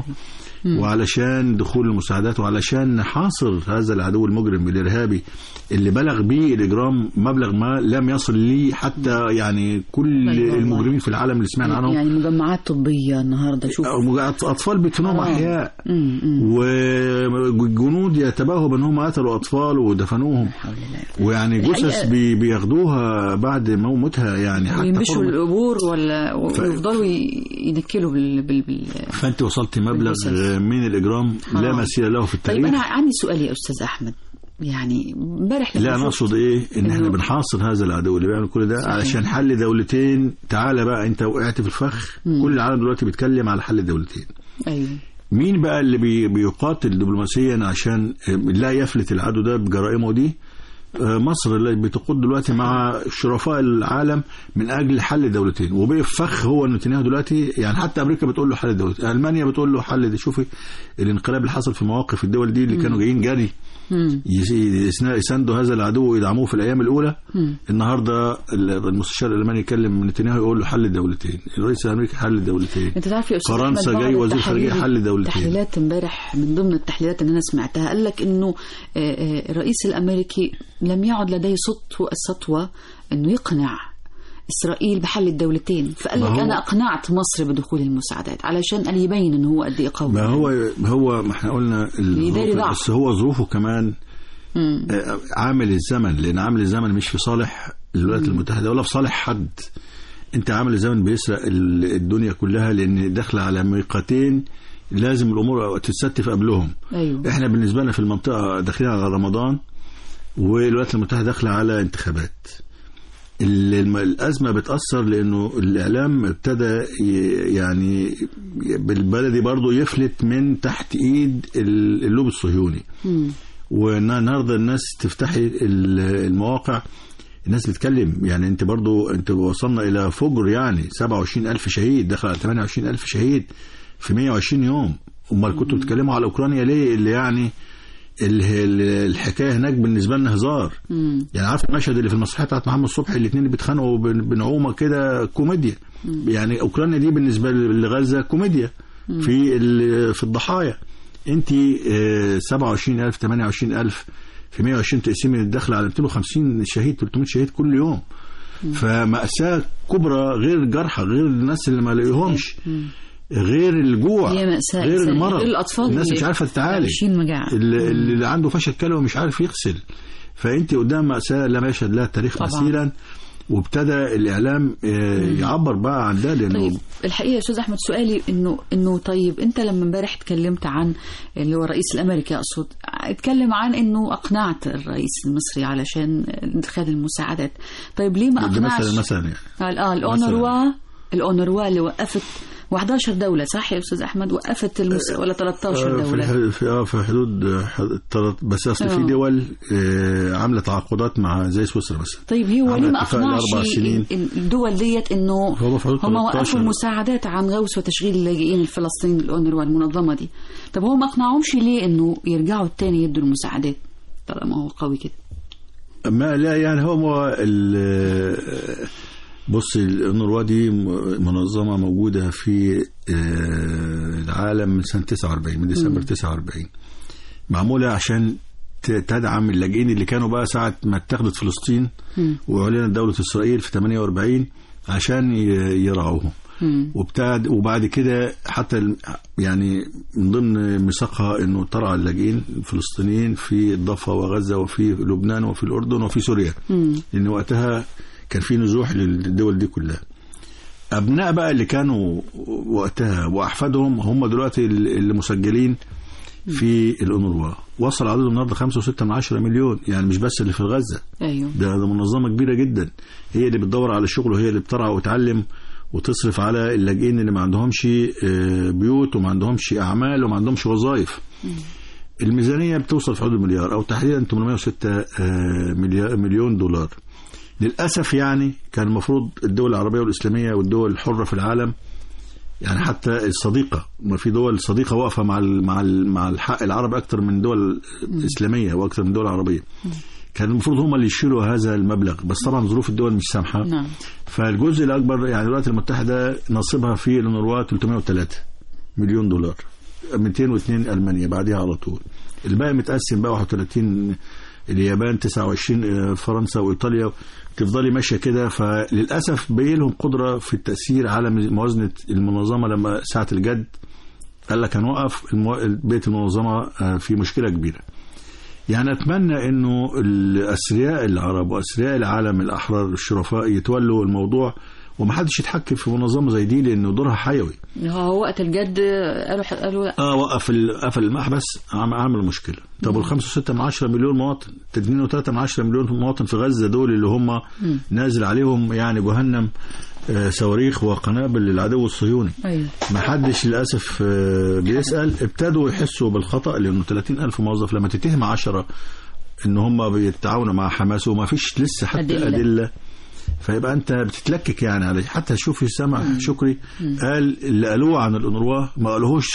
[SPEAKER 3] وعلشان دخول المساعدات وعلشان نحاصر هذا العدو المجرم الارهابي اللي بلغ به الاجرام مبلغ ما لم يصل ليه حتى يعني كل
[SPEAKER 2] أيوة والله.
[SPEAKER 3] المجرمين في العالم اللي سمعنا عنهم
[SPEAKER 2] يعني مجمعات طبيه النهارده شوف
[SPEAKER 3] أو مج- اطفال بيدفنوهم
[SPEAKER 2] آه.
[SPEAKER 3] احياء
[SPEAKER 2] مم، مم.
[SPEAKER 3] وجنود يتباهوا بانهم قتلوا اطفال ودفنوهم
[SPEAKER 2] حول الله
[SPEAKER 3] ويعني جثث
[SPEAKER 2] الحقيقة-
[SPEAKER 3] بي بياخدوها بعد موتها يعني حتى
[SPEAKER 2] وينبشوا
[SPEAKER 3] قرب-
[SPEAKER 2] القبور ولا
[SPEAKER 3] ف-
[SPEAKER 2] ويفضلوا ي- ينكلوا بال, بال... بال...
[SPEAKER 3] فانت وصلت مبلغ
[SPEAKER 2] بالجثث.
[SPEAKER 3] من الاجرام لا
[SPEAKER 2] آه.
[SPEAKER 3] مثيل له في
[SPEAKER 2] طيب
[SPEAKER 3] التاريخ
[SPEAKER 2] انا عندي سؤال يا استاذ احمد يعني امبارح لما
[SPEAKER 3] لا انا
[SPEAKER 2] شفت-
[SPEAKER 3] اقصد ايه ان احنا
[SPEAKER 2] إنه-
[SPEAKER 3] بنحاصر هذا العدو اللي بيعمل كل ده
[SPEAKER 2] صحيح.
[SPEAKER 3] علشان حل دولتين تعالى بقى انت وقعت في الفخ كل العالم دلوقتي بيتكلم على حل دولتين
[SPEAKER 2] ايوه
[SPEAKER 3] مين بقى اللي بي بيقاتل دبلوماسيا عشان لا يفلت العدو ده بجرائمه دي آه، مصر اللي بتقود دلوقتي مع شرفاء العالم من اجل حل دولتين وبقى في فخ هو نتنياهو دلوقتي يعني حتى امريكا بتقول له حل دولتين المانيا بتقول له حل دي شوفي الانقلاب اللي حصل في مواقف الدول دي اللي كانوا جايين جري
[SPEAKER 2] مم.
[SPEAKER 3] يس- يسنا- يساندوا هذا العدو ويدعموه في الايام الاولى
[SPEAKER 2] مم.
[SPEAKER 3] النهارده المستشار الالماني يكلم نتنياهو يقول له حل دولتين الرئيس الامريكي حل دولتين
[SPEAKER 2] انت تعرف يا استاذ
[SPEAKER 3] فرنسا
[SPEAKER 2] أحمد،
[SPEAKER 3] جاي
[SPEAKER 2] بعض
[SPEAKER 3] وزير خارجية
[SPEAKER 2] التحاليل-
[SPEAKER 3] حل دولتين.
[SPEAKER 2] تحليلات امبارح من ضمن التحليلات اللي انا سمعتها قال لك انه آه، آه، الرئيس الامريكي لم يعد لديه سطوه السطوه انه يقنع اسرائيل بحل الدولتين فقال
[SPEAKER 3] ما
[SPEAKER 2] لك
[SPEAKER 3] هو-
[SPEAKER 2] انا اقنعت مصر بدخول المساعدات علشان قال يبين انه هو قد ايه قوي
[SPEAKER 3] ما هو هو ما احنا قلنا
[SPEAKER 2] يداري
[SPEAKER 3] الظروف-
[SPEAKER 2] ضعف.
[SPEAKER 3] بس هو ظروفه كمان
[SPEAKER 2] مم.
[SPEAKER 3] آه، عامل الزمن لان عامل الزمن مش في صالح الولايات المتحده ولا في صالح حد انت عامل الزمن بيسرق ال- الدنيا كلها لان داخله على ميقاتين لازم الامور تتستف قبلهم
[SPEAKER 2] ايوه
[SPEAKER 3] احنا بالنسبه لنا في المنطقه داخلين على رمضان والولايات المتحده داخله على انتخابات ال- الم- الازمه بتاثر لانه الاعلام ابتدى ي- يعني بالبلدي برضه يفلت من تحت ايد ال- اللوب الصهيوني
[SPEAKER 2] مم.
[SPEAKER 3] والنهارده الناس تفتحي ال- المواقع الناس بتتكلم يعني انت برضو انت وصلنا الى فجر يعني 27 الف شهيد دخل على 28 الف شهيد في 120 يوم امال كنتوا بتتكلموا على اوكرانيا ليه اللي يعني اللي ال- الحكايه هناك بالنسبه لنا هزار يعني عارف المشهد اللي في المسرحيه بتاعت محمد صبحي الاثنين اللي بيتخانقوا بن- بنعومه كده كوميديا يعني اوكرانيا دي بالنسبه لغزه كوميديا في ال- في الضحايا انت آه، 27000 28000 في 120 تقسيم الدخل على 250 شهيد 300 شهيد كل يوم فمأساة كبرى غير الجرحى غير الناس اللي ما لاقيهمش غير الجوع
[SPEAKER 2] هي مأساة
[SPEAKER 3] غير
[SPEAKER 2] إنسانية.
[SPEAKER 3] المرض
[SPEAKER 2] غير الأطفال
[SPEAKER 3] الناس
[SPEAKER 2] اللي
[SPEAKER 3] مش عارفه تتعالج
[SPEAKER 2] عايشين مجاعة
[SPEAKER 3] اللي, اللي عنده فشل كلوي مش عارف يغسل فانت قدام مأساة لم يشهد لها التاريخ
[SPEAKER 2] طبعاً.
[SPEAKER 3] مثيلا وابتدى الاعلام آه، يعبر بقى عن ده لانه
[SPEAKER 2] طيب الحقيقه يا استاذ احمد سؤالي انه انه طيب انت لما امبارح اتكلمت عن اللي هو الرئيس الامريكي اقصد اتكلم عن انه اقنعت الرئيس المصري علشان ادخال المساعدات طيب ليه ما
[SPEAKER 3] ده
[SPEAKER 2] اقنعش
[SPEAKER 3] مثلا مثلا يعني
[SPEAKER 2] قال اه الاونروا الاونروا اللي وقفت و11 دوله صح يا استاذ احمد وقفت المس... ولا 13
[SPEAKER 3] آه، في
[SPEAKER 2] دوله
[SPEAKER 3] الح- في اه في حدود آه، ح- تلت- بس اصل
[SPEAKER 2] آه.
[SPEAKER 3] في دول آه، عامله تعاقدات مع زي سويسرا مثلا
[SPEAKER 2] طيب هو
[SPEAKER 3] عمل
[SPEAKER 2] ليه ما
[SPEAKER 3] اتفاق
[SPEAKER 2] اقنعش
[SPEAKER 3] لأربع سنين.
[SPEAKER 2] ال- الدول ديت انه
[SPEAKER 3] هو في حدود
[SPEAKER 2] هم وقفوا
[SPEAKER 3] 13.
[SPEAKER 2] المساعدات عن غوث وتشغيل اللاجئين الفلسطينيين الاونروا المنظمه دي طب هو ما اقنعهمش ليه انه يرجعوا تاني يدوا المساعدات طالما هو قوي كده
[SPEAKER 3] ما لا يعني هو ال- بص النرويج دي منظمه موجوده في آه، العالم من سنه 49 من ديسمبر 49 معموله عشان ت- تدعم اللاجئين اللي كانوا بقى ساعه ما اتخذت فلسطين واعلنت دوله اسرائيل في 48 عشان ي- يرعوهم وابتعد وبعد كده حتى ال- يعني من ضمن ميثاقها انه ترعى اللاجئين الفلسطينيين في الضفه وغزه وفي لبنان وفي الاردن وفي سوريا لان وقتها كان في نزوح للدول دي كلها ابناء بقى اللي كانوا وقتها واحفادهم هم دلوقتي اللي مسجلين في الأونروا وصل عددهم النهارده 5.6 من 10 مليون يعني مش بس اللي في غزه
[SPEAKER 2] ايوه
[SPEAKER 3] ده, ده منظمه كبيره جدا هي اللي بتدور على الشغل وهي اللي بترعى وتعلم وتصرف على اللاجئين اللي ما عندهمش آه، بيوت وما عندهمش اعمال وما عندهمش وظائف الميزانيه بتوصل في حدود المليار او تحديدا 806 آه، مليار مليون دولار للاسف يعني كان المفروض الدول العربيه والاسلاميه والدول الحره في العالم يعني حتى الصديقه ما في دول صديقه واقفه مع ال مع ال مع الحق العربي اكثر من دول اسلاميه واكثر من دول عربيه كان المفروض هم اللي يشيلوا هذا المبلغ بس طبعا ظروف الدول مش سامحه
[SPEAKER 2] نعم
[SPEAKER 3] فالجزء الاكبر يعني الولايات المتحده نصيبها في النرويج 303 مليون دولار 202 المانيا بعدها على طول الباقي متقسم بقى 31 اليابان 29 فرنسا وايطاليا تفضلي ماشيه كده فللاسف بقي لهم قدره في التاثير على موازنه المنظمه لما ساعه الجد قال لك هنوقف المو... بيت المنظمه آه، في مشكله كبيره يعني اتمنى انه الاثرياء العرب واثرياء العالم الاحرار الشرفاء يتولوا الموضوع ومحدش يتحكم في منظمه زي دي لانه دورها حيوي
[SPEAKER 2] هو وقت الجد قالوا قالوا لا
[SPEAKER 3] اه وقف ال- قفل المحبس عم- عمل مشكله طب وال 5.6 من 10 مليون مواطن 2.3 من 10 مليون مواطن في غزه دول اللي هم نازل عليهم يعني جهنم آه، صواريخ وقنابل للعدو الصهيوني
[SPEAKER 2] ايوه
[SPEAKER 3] ما حدش للاسف آه، بيسال ابتدوا يحسوا بالخطا لانه 30 الف موظف لما تتهم 10 ان هم بيتعاونوا مع حماس وما فيش لسه حتى
[SPEAKER 2] أدلة.
[SPEAKER 3] ادله, أدلة فيبقى انت بتتلكك يعني عليه حتى شوفي سامع شكري قال اللي قالوه عن الانروا ما قالوهوش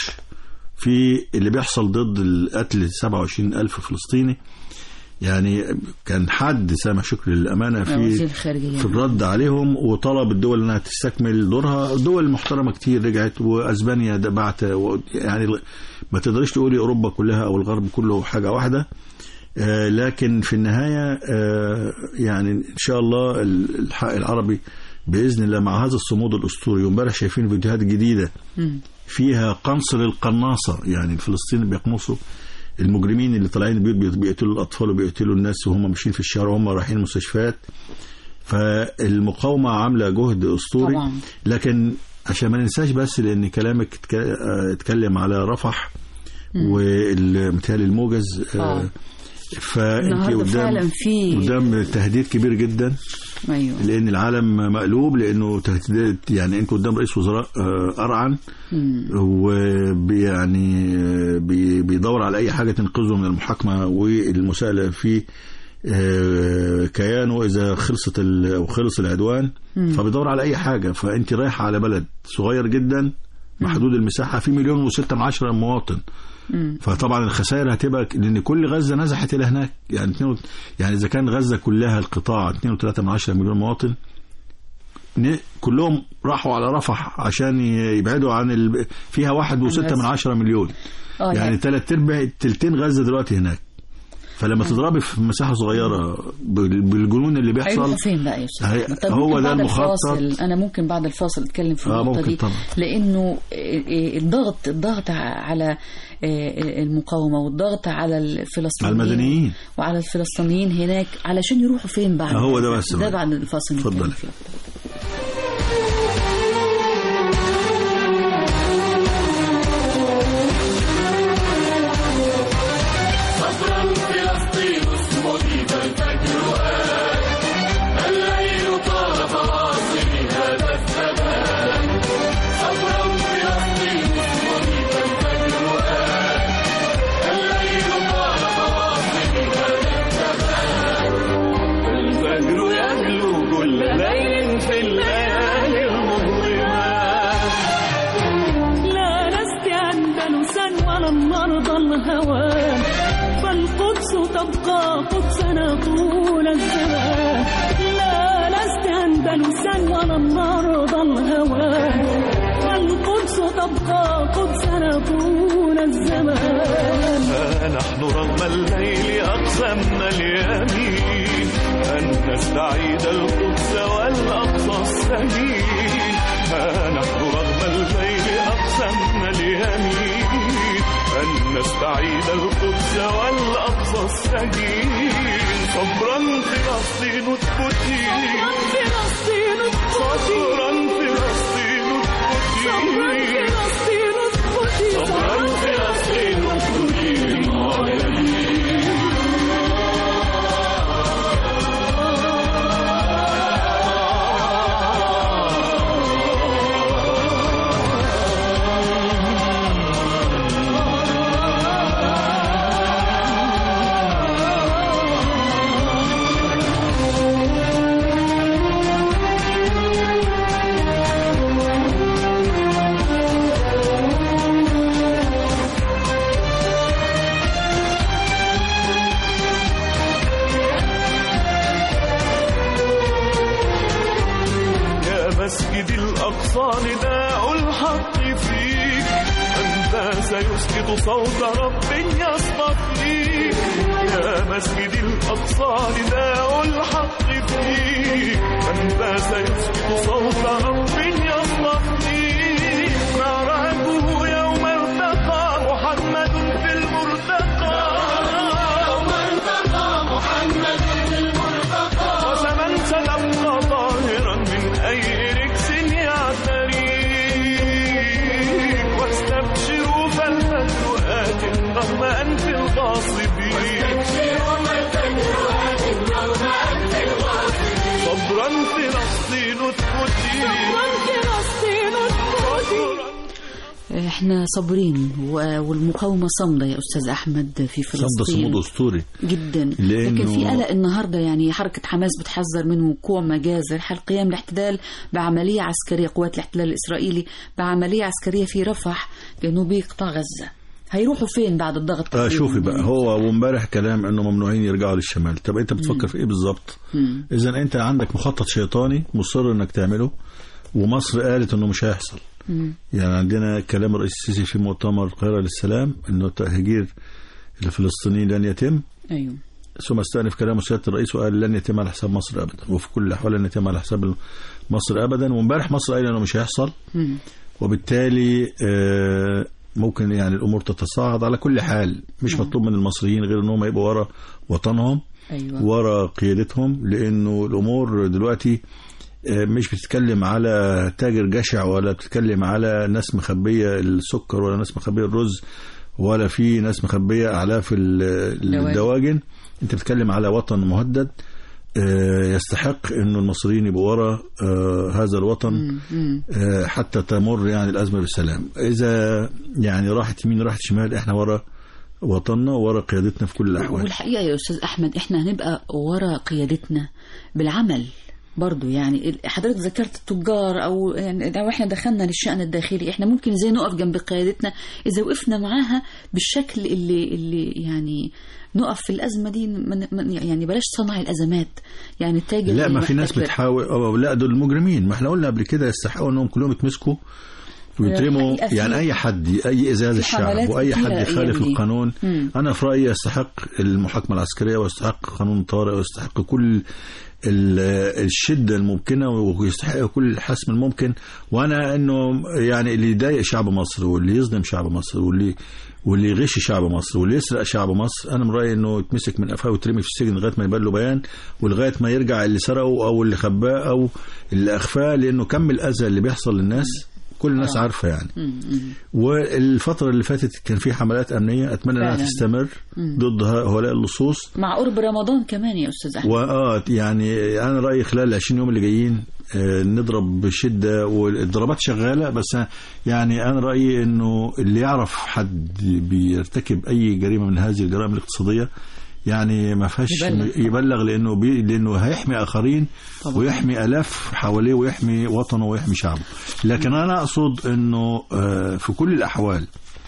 [SPEAKER 3] في اللي بيحصل ضد القتل 27 ألف فلسطيني يعني كان حد سامع شكري للأمانة في
[SPEAKER 2] وزير الخارجيه
[SPEAKER 3] في الرد عليهم وطلب الدول انها تستكمل دورها دول محترمه كتير رجعت واسبانيا ده بعت و- يعني ما تقدريش تقولي اوروبا كلها او الغرب كله حاجه واحده آه، لكن في النهايه آه، يعني ان شاء الله ال- الحق العربي باذن الله مع هذا الصمود الاسطوري وامبارح شايفين فيديوهات جديده فيها قنص للقناصه يعني الفلسطينيين بيقنصوا المجرمين اللي طالعين البيوت بي- بيقتلوا الاطفال وبيقتلوا الناس وهم ماشيين في الشارع وهم رايحين المستشفيات فالمقاومه عامله جهد اسطوري
[SPEAKER 2] طبعا.
[SPEAKER 3] لكن عشان ما ننساش بس لان كلامك اتك- آه، اتكلم على رفح والمثال الموجز آه،
[SPEAKER 2] آه.
[SPEAKER 3] فانت
[SPEAKER 2] النهارده
[SPEAKER 3] قدام
[SPEAKER 2] فعلا في
[SPEAKER 3] قدام تهديد كيبير جدا
[SPEAKER 2] ايوه
[SPEAKER 3] لان العالم مقلوب لانه تهديد يعني انت قدام رئيس وزراء آه، ارعن ويعني بيدور على اي حاجه تنقذه من المحاكمه والمساءله في آه، كيانه اذا خلصت ال- او خلص العدوان فبيدور على اي حاجه فانت رايحه على بلد صغير جدا محدود المساحه في مليون وستة من عشرة مواطن فطبعا الخسائر هتبقى لان كل غزه نزحت الى هناك يعني اتنين و- يعني اذا كان غزه كلها القطاع 2.3 من عشرة مليون مواطن ن- كلهم راحوا على رفح عشان ي- يبعدوا عن ال... فيها واحد وستة
[SPEAKER 2] غزة.
[SPEAKER 3] من عشرة مليون
[SPEAKER 2] اه
[SPEAKER 3] يعني ثلاث ارباع تلتين غزه دلوقتي هناك فلما تضربي في مساحه صغيره بال- بالجنون اللي بيحصل
[SPEAKER 2] هيروحوا فين بقى يا استاذ
[SPEAKER 3] هي-
[SPEAKER 2] أحمد؟ طب
[SPEAKER 3] هو
[SPEAKER 2] ممكن
[SPEAKER 3] ده
[SPEAKER 2] بعد
[SPEAKER 3] المخطط.
[SPEAKER 2] الفاصل انا ممكن بعد الفاصل اتكلم في
[SPEAKER 3] آه،
[SPEAKER 2] النقطه
[SPEAKER 3] ممكن
[SPEAKER 2] دي
[SPEAKER 3] طبعا.
[SPEAKER 2] لانه إيه، إيه، الضغط الضغط على إيه، المقاومه والضغط على الفلسطينيين
[SPEAKER 3] على المدنيين.
[SPEAKER 2] وعلى الفلسطينيين هناك علشان يروحوا فين بعد
[SPEAKER 3] هو ده بس
[SPEAKER 2] ده
[SPEAKER 3] بقى.
[SPEAKER 2] بعد الفاصل
[SPEAKER 3] اتفضل.
[SPEAKER 2] نتكلم فيه.
[SPEAKER 7] صبرا فلسطين اسمه فالفجر آن الليل طال فواصل هذا الزمان صبرا فلسطين اسمه فالفجر آن الليل طال فواصل هذا الزمان الفجر يهلو كل ليل في الليالي المظلمات
[SPEAKER 8] لا لست أندلسا ولا مرضى الهوان فالقدس تبقى قدسنا طول الزمان لا لست أندلسا ولا مرضى الهوان فالقدس تبقى قدسنا طول الزمان
[SPEAKER 7] نحن رغم الليل أقسمنا اليمين أن نستعيد القدس والأقصى السمين ها نحن رغم الليل أقسمنا اليمين أن نستعيد القدس والأقصى السمين صبرا فلسطين اثبتي
[SPEAKER 8] فلسطين
[SPEAKER 7] صبرا فلسطين
[SPEAKER 8] صبرا
[SPEAKER 7] اثبتي
[SPEAKER 8] فلسطين اثبتي
[SPEAKER 7] صبرا فلسطين اثبتي يا مسجد الأقصى نداء الحق فيك أنت سيسكت صوت رب يصطفيك يا مسجد الأقصى نداء الحق فيك أنت سيسكت صوت رب يصطفيك معركه يوم التقى محمد في المرتقى يوم التقى محمد في المرتقى قسما ستبقى طاهرا من أي ركس يعتريك واستبشروا فالفجر آت رغم أنف الغاصبين صبرا فلسطين اثبتي
[SPEAKER 8] فلسطين اثبتي
[SPEAKER 2] احنا صابرين و- والمقاومه صامده يا استاذ احمد في
[SPEAKER 3] صمد
[SPEAKER 2] فلسطين
[SPEAKER 3] صمود اسطوري
[SPEAKER 2] جدا
[SPEAKER 3] لأنه-
[SPEAKER 2] لكن في قلق النهارده يعني حركه حماس بتحذر من وقوع مجازر حال قيام الاحتلال بعمليه عسكريه قوات الاحتلال الاسرائيلي بعمليه عسكريه في رفح جنوبي قطاع غزه هيروحوا فين بعد الضغط
[SPEAKER 3] آه
[SPEAKER 2] عليهم؟
[SPEAKER 3] شوفي بقى هو وامبارح كلام انه ممنوعين يرجعوا للشمال طب انت بتفكر في ايه بالظبط
[SPEAKER 2] مم.
[SPEAKER 3] اذا انت عندك مخطط شيطاني مصر انك تعمله ومصر قالت انه مش هيحصل
[SPEAKER 2] مم.
[SPEAKER 3] يعني عندنا كلام الرئيس السيسي في مؤتمر القاهره للسلام انه تهجير الفلسطينيين لن يتم
[SPEAKER 2] ايوه
[SPEAKER 3] ثم استأنف كلامه سيادة الرئيس وقال لن يتم على حساب مصر أبدا وفي كل الأحوال لن يتم على حساب مصر أبدا وامبارح مصر قال إنه مش هيحصل
[SPEAKER 2] مم.
[SPEAKER 3] وبالتالي آه، ممكن يعني الأمور تتصاعد على كل حال مش مطلوب من المصريين غير إنهم يبقوا ورا وطنهم
[SPEAKER 2] ايوه
[SPEAKER 3] ورا قيادتهم لأنه الأمور دلوقتي آه، مش بتتكلم على تاجر جشع ولا بتتكلم على ناس مخبية السكر ولا ناس مخبية الرز ولا في ناس مخبية آلاف ال- الدواجن انت بتتكلم على وطن مهدد آه، يستحق انه المصريين يبقوا ورا آه، هذا الوطن
[SPEAKER 2] مم.
[SPEAKER 3] آه، حتى تمر يعني الازمه بالسلام اذا يعني راحت يمين راحت شمال احنا ورا وطننا ورا قيادتنا في كل الاحوال
[SPEAKER 2] والحقيقة يا أستاذ أحمد إحنا هنبقى ورا قيادتنا بالعمل برضو يعني ال- حضرتك ذكرت التجار أو يعني لو إحنا دخلنا للشأن الداخلي إحنا ممكن إزاي نقف جنب قيادتنا إذا وقفنا معاها بالشكل اللي اللي يعني نقف في الأزمة دي من من- يعني بلاش صنع الأزمات يعني التاجر
[SPEAKER 3] لا
[SPEAKER 2] اللي
[SPEAKER 3] ما في ناس
[SPEAKER 2] محتكر.
[SPEAKER 3] بتحاول أو لا دول المجرمين ما احنا قلنا قبل كده يستحقوا انهم كلهم يتمسكوا ويترموا
[SPEAKER 2] الحقيقة في-
[SPEAKER 3] يعني اي حد اي ازاز
[SPEAKER 2] في
[SPEAKER 3] الشعب
[SPEAKER 2] حملات
[SPEAKER 3] واي
[SPEAKER 2] كتيرة
[SPEAKER 3] حد يخالف
[SPEAKER 2] الأيام دي.
[SPEAKER 3] القانون
[SPEAKER 2] مم.
[SPEAKER 3] انا في رايي يستحق المحاكمه العسكريه ويستحق قانون الطوارئ ويستحق كل ال- الشده الممكنه ويستحق كل الحسم الممكن وانا انه يعني اللي يضايق شعب مصر واللي يظلم شعب مصر واللي واللي يغش شعب مصر واللي يسرق شعب مصر انا من رايي انه يتمسك من قفاه ويترمي في السجن لغايه ما يبان له بيان ولغايه ما يرجع اللي سرقه او اللي خباه او اللي اخفاه لانه كم الاذى اللي بيحصل للناس كل الناس عارفه يعني والفتره اللي فاتت كان في حملات امنيه اتمنى انها
[SPEAKER 2] فعلاً.
[SPEAKER 3] تستمر ضد هؤلاء اللصوص
[SPEAKER 2] مع قرب رمضان كمان يا أستاذ أحمد
[SPEAKER 3] واه يعني انا رايي خلال ال 20 يوم اللي جايين آه، نضرب بشده والضربات شغاله بس يعني انا رايي انه اللي يعرف حد بيرتكب اي جريمه من هذه الجرائم الاقتصاديه يعني ما فيهاش
[SPEAKER 2] يبلغ.
[SPEAKER 3] يبلغ لانه بي لانه هيحمي اخرين
[SPEAKER 2] طبعا.
[SPEAKER 3] ويحمي الاف حواليه ويحمي وطنه ويحمي شعبه لكن انا اقصد انه آه، في كل الاحوال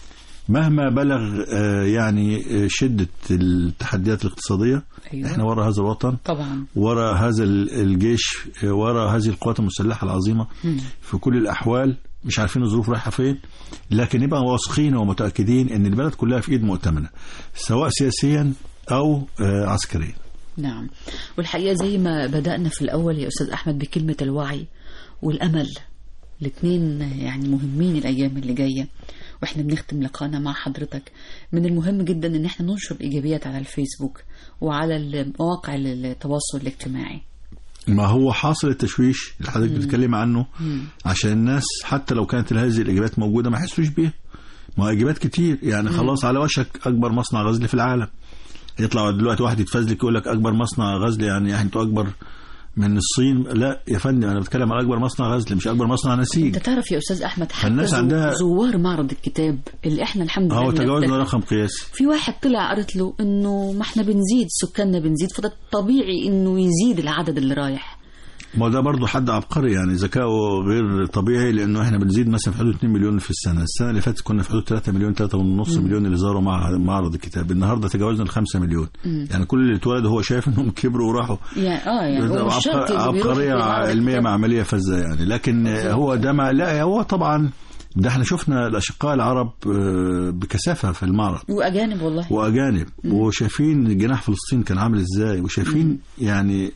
[SPEAKER 3] مهما بلغ آه، يعني آه، شده التحديات الاقتصاديه
[SPEAKER 2] أيوة.
[SPEAKER 3] احنا ورا هذا الوطن
[SPEAKER 2] طبعا
[SPEAKER 3] وراء هذا ال- الجيش وراء هذه القوات المسلحة العظيمة في كل الأحوال مش عارفين الظروف رايحة فين لكن نبقى واثقين ومتأكدين أن البلد كلها في إيد مؤتمنة سواء سياسيا أو آه، عسكريا
[SPEAKER 2] نعم والحقيقة زي ما بدأنا في الأول يا أستاذ أحمد بكلمة الوعي والأمل الاثنين يعني مهمين الأيام اللي جاية وإحنا بنختم لقاءنا مع حضرتك من المهم جدا إن إحنا ننشر إيجابيات على الفيسبوك وعلى مواقع التواصل الاجتماعي
[SPEAKER 3] ما هو حاصل التشويش اللي حضرتك بتتكلم عنه عشان الناس حتى لو كانت هذه الإجابات موجودة ما يحسوش بيها ما هو إجابات كتير يعني خلاص على وشك أكبر مصنع غزل في العالم يطلع دلوقتي واحد يتفزلك يقول لك أكبر مصنع غزل يعني أنتوا أكبر من الصين لا يا فندم أنا بتكلم على أكبر مصنع غزل مش أكبر مصنع نسيج
[SPEAKER 2] أنت تعرف يا أستاذ أحمد حتى
[SPEAKER 3] فالناس
[SPEAKER 2] زو-
[SPEAKER 3] عندها-
[SPEAKER 2] زوار معرض الكتاب اللي إحنا الحمد لله
[SPEAKER 3] هو تجاوزنا
[SPEAKER 2] بنفتخر.
[SPEAKER 3] رقم قياسي
[SPEAKER 2] في واحد طلع قالت له انه ما احنا بنزيد سكاننا بنزيد فده طبيعي انه يزيد العدد اللي رايح
[SPEAKER 3] ما هو ده برضه حد عبقري يعني ذكائه غير طبيعي لانه احنا بنزيد مثلا في حدود 2 مليون في السنه، السنه اللي فاتت كنا في حدود 3 مليون 3 ونص مليون اللي زاروا مع معرض الكتاب، النهارده تجاوزنا ال 5 مليون، يعني كل اللي اتولد هو شايف انهم كبروا وراحوا
[SPEAKER 2] يعني اه يعني
[SPEAKER 3] ده
[SPEAKER 2] هو مش شرط
[SPEAKER 3] عبق-
[SPEAKER 2] اللي بيروح
[SPEAKER 3] عبقريه
[SPEAKER 2] في معرض
[SPEAKER 3] علميه
[SPEAKER 2] الكتاب.
[SPEAKER 3] مع عمليه فذه يعني، لكن هو ده ما لا هو طبعا ده احنا شفنا الاشقاء العرب آه، بكثافه في المعرض
[SPEAKER 2] واجانب والله
[SPEAKER 3] واجانب وشايفين جناح فلسطين كان عامل ازاي وشايفين يعني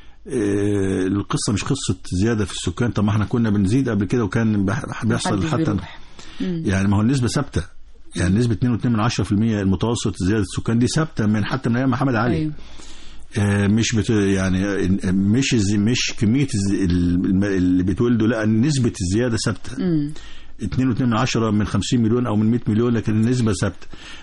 [SPEAKER 3] آه، القصه مش قصه زياده في السكان طب ما احنا كنا بنزيد قبل كده وكان بح- بيحصل
[SPEAKER 2] محدش
[SPEAKER 3] حتى
[SPEAKER 2] بيروح.
[SPEAKER 3] يعني ما هو النسبه ثابته يعني نسبه 2.2 من 10% المتوسط زياده السكان دي ثابته من حتى من ايام محمد علي
[SPEAKER 2] ايوه
[SPEAKER 3] آه، مش بت يعني آه، مش الز- مش كميه الز- الم- اللي بيتولدوا لا نسبه الزياده ثابته 2.2 من 10 من 50 مليون او من 100 مليون لكن النسبه ثابته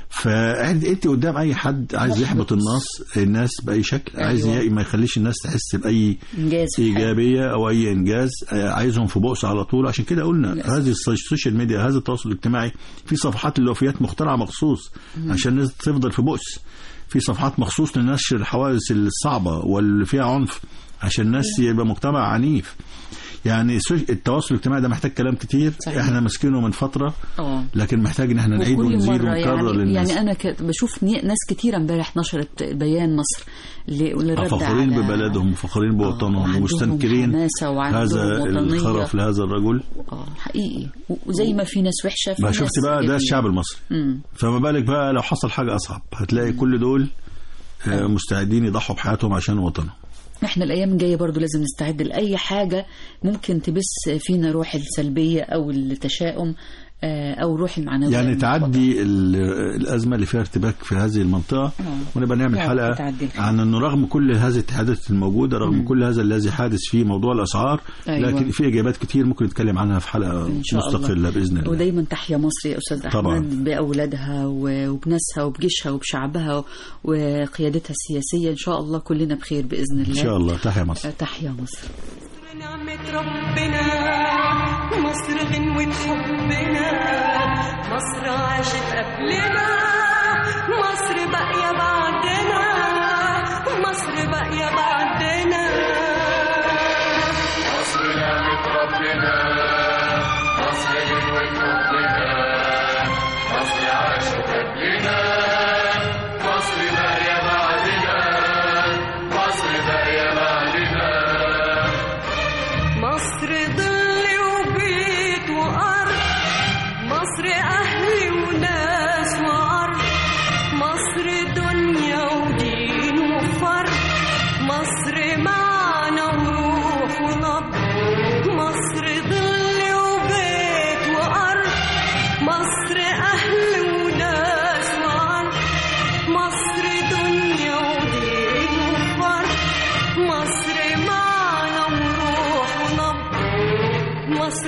[SPEAKER 3] فانت قدام اي حد عايز يحبط الناس الناس باي شكل عايز
[SPEAKER 2] أيوة.
[SPEAKER 3] ي- ما يخليش الناس تحس باي
[SPEAKER 2] انجاز في حاجة.
[SPEAKER 3] ايجابيه او اي انجاز آه، عايزهم في بؤس على طول عشان كده قلنا هذه الس- السوشيال ميديا هذا التواصل الاجتماعي في صفحات الوفيات مخترعه مخصوص عشان الناس تفضل في بؤس في صفحات مخصوص لنشر الحوادث الصعبه واللي فيها عنف عشان الناس يبقى مجتمع عنيف يعني السوش- التواصل الاجتماعي ده محتاج كلام كتير
[SPEAKER 2] صحيح.
[SPEAKER 3] احنا ماسكينه من فتره
[SPEAKER 2] اه
[SPEAKER 3] لكن محتاج ان احنا نعيد
[SPEAKER 2] وكل
[SPEAKER 3] ونزيد
[SPEAKER 2] مرة
[SPEAKER 3] ونكرر
[SPEAKER 2] يعني,
[SPEAKER 3] للناس
[SPEAKER 2] يعني انا ك- بشوف ني- ناس كتيره امبارح نشرت بيان مصر ل- للرد
[SPEAKER 3] فخورين
[SPEAKER 2] على
[SPEAKER 3] ببلدهم وفخورين بوطنهم
[SPEAKER 2] وعندهم
[SPEAKER 3] ومستنكرين
[SPEAKER 2] حماسة وعندهم
[SPEAKER 3] هذا
[SPEAKER 2] وطنية.
[SPEAKER 3] الخرف لهذا الرجل
[SPEAKER 2] اه حقيقي و- وزي ما في ناس وحشه في
[SPEAKER 3] بقى
[SPEAKER 2] ناس
[SPEAKER 3] شفت بقى ده
[SPEAKER 2] إيجابية.
[SPEAKER 3] الشعب المصري
[SPEAKER 2] مم.
[SPEAKER 3] فما بالك بقى لو حصل حاجه اصعب هتلاقي كل دول آه، مستعدين يضحوا بحياتهم عشان وطنهم
[SPEAKER 2] احنا الايام الجايه برضو لازم نستعد لاي حاجه ممكن تبث فينا روح السلبيه او التشاؤم آه، او روح المعنويه
[SPEAKER 3] يعني تعدي ال- الازمه اللي فيها ارتباك في هذه المنطقه ونبقى نعمل
[SPEAKER 2] لا،
[SPEAKER 3] حلقه
[SPEAKER 2] تتعدي الخير.
[SPEAKER 3] عن انه رغم كل هذه التحديات الموجوده رغم كل هذا الذي حادث في موضوع الاسعار
[SPEAKER 2] أيوة.
[SPEAKER 3] لكن في اجابات كتير ممكن نتكلم عنها في حلقه
[SPEAKER 2] إن شاء الله.
[SPEAKER 3] مستقله باذن الله
[SPEAKER 2] ودايما تحيا مصر يا استاذ
[SPEAKER 3] طبعاً.
[SPEAKER 2] احمد باولادها و- وبناسها وبجيشها وبشعبها وقيادتها السياسيه ان شاء الله كلنا بخير باذن الله
[SPEAKER 3] ان شاء الله تحيا مصر
[SPEAKER 2] آه، تحيا مصر
[SPEAKER 8] نعمة ربنا مصر غنوة حبنا مصر عاشت قبلنا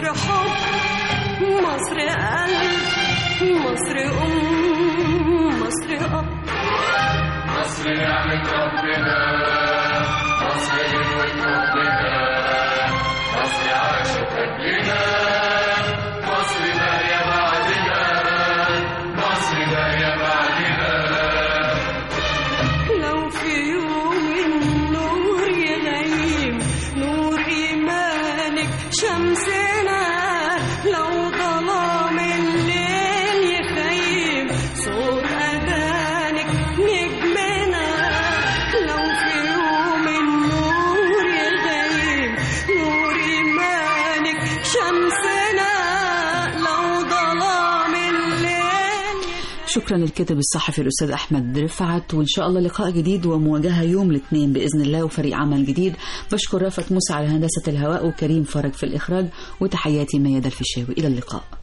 [SPEAKER 8] مصر حب مصر قلب مصر أم مصر أب
[SPEAKER 5] مصر نعمة ربنا مصر غنوة حبنا مصر عاشت قبلنا مصر باقية بعدنا مصر باقية بعدنا
[SPEAKER 8] لو في يوم النور يغيم نور إيمانك شمسنا لو ظلام الليل يخيم صوت أذانك نجمنا لو في يوم النور يغيم نور إيمانك شمسنا لو ظلام الليل
[SPEAKER 2] شكرا للكاتب الصحفي الأستاذ أحمد رفعت وإن شاء الله لقاء جديد ومواجهة يوم الاثنين بإذن الله وفريق عمل جديد بشكر رافت موسى على هندسة الهواء وكريم فرج في الإخراج وتحياتي ميادة الفيشاوي إلى اللقاء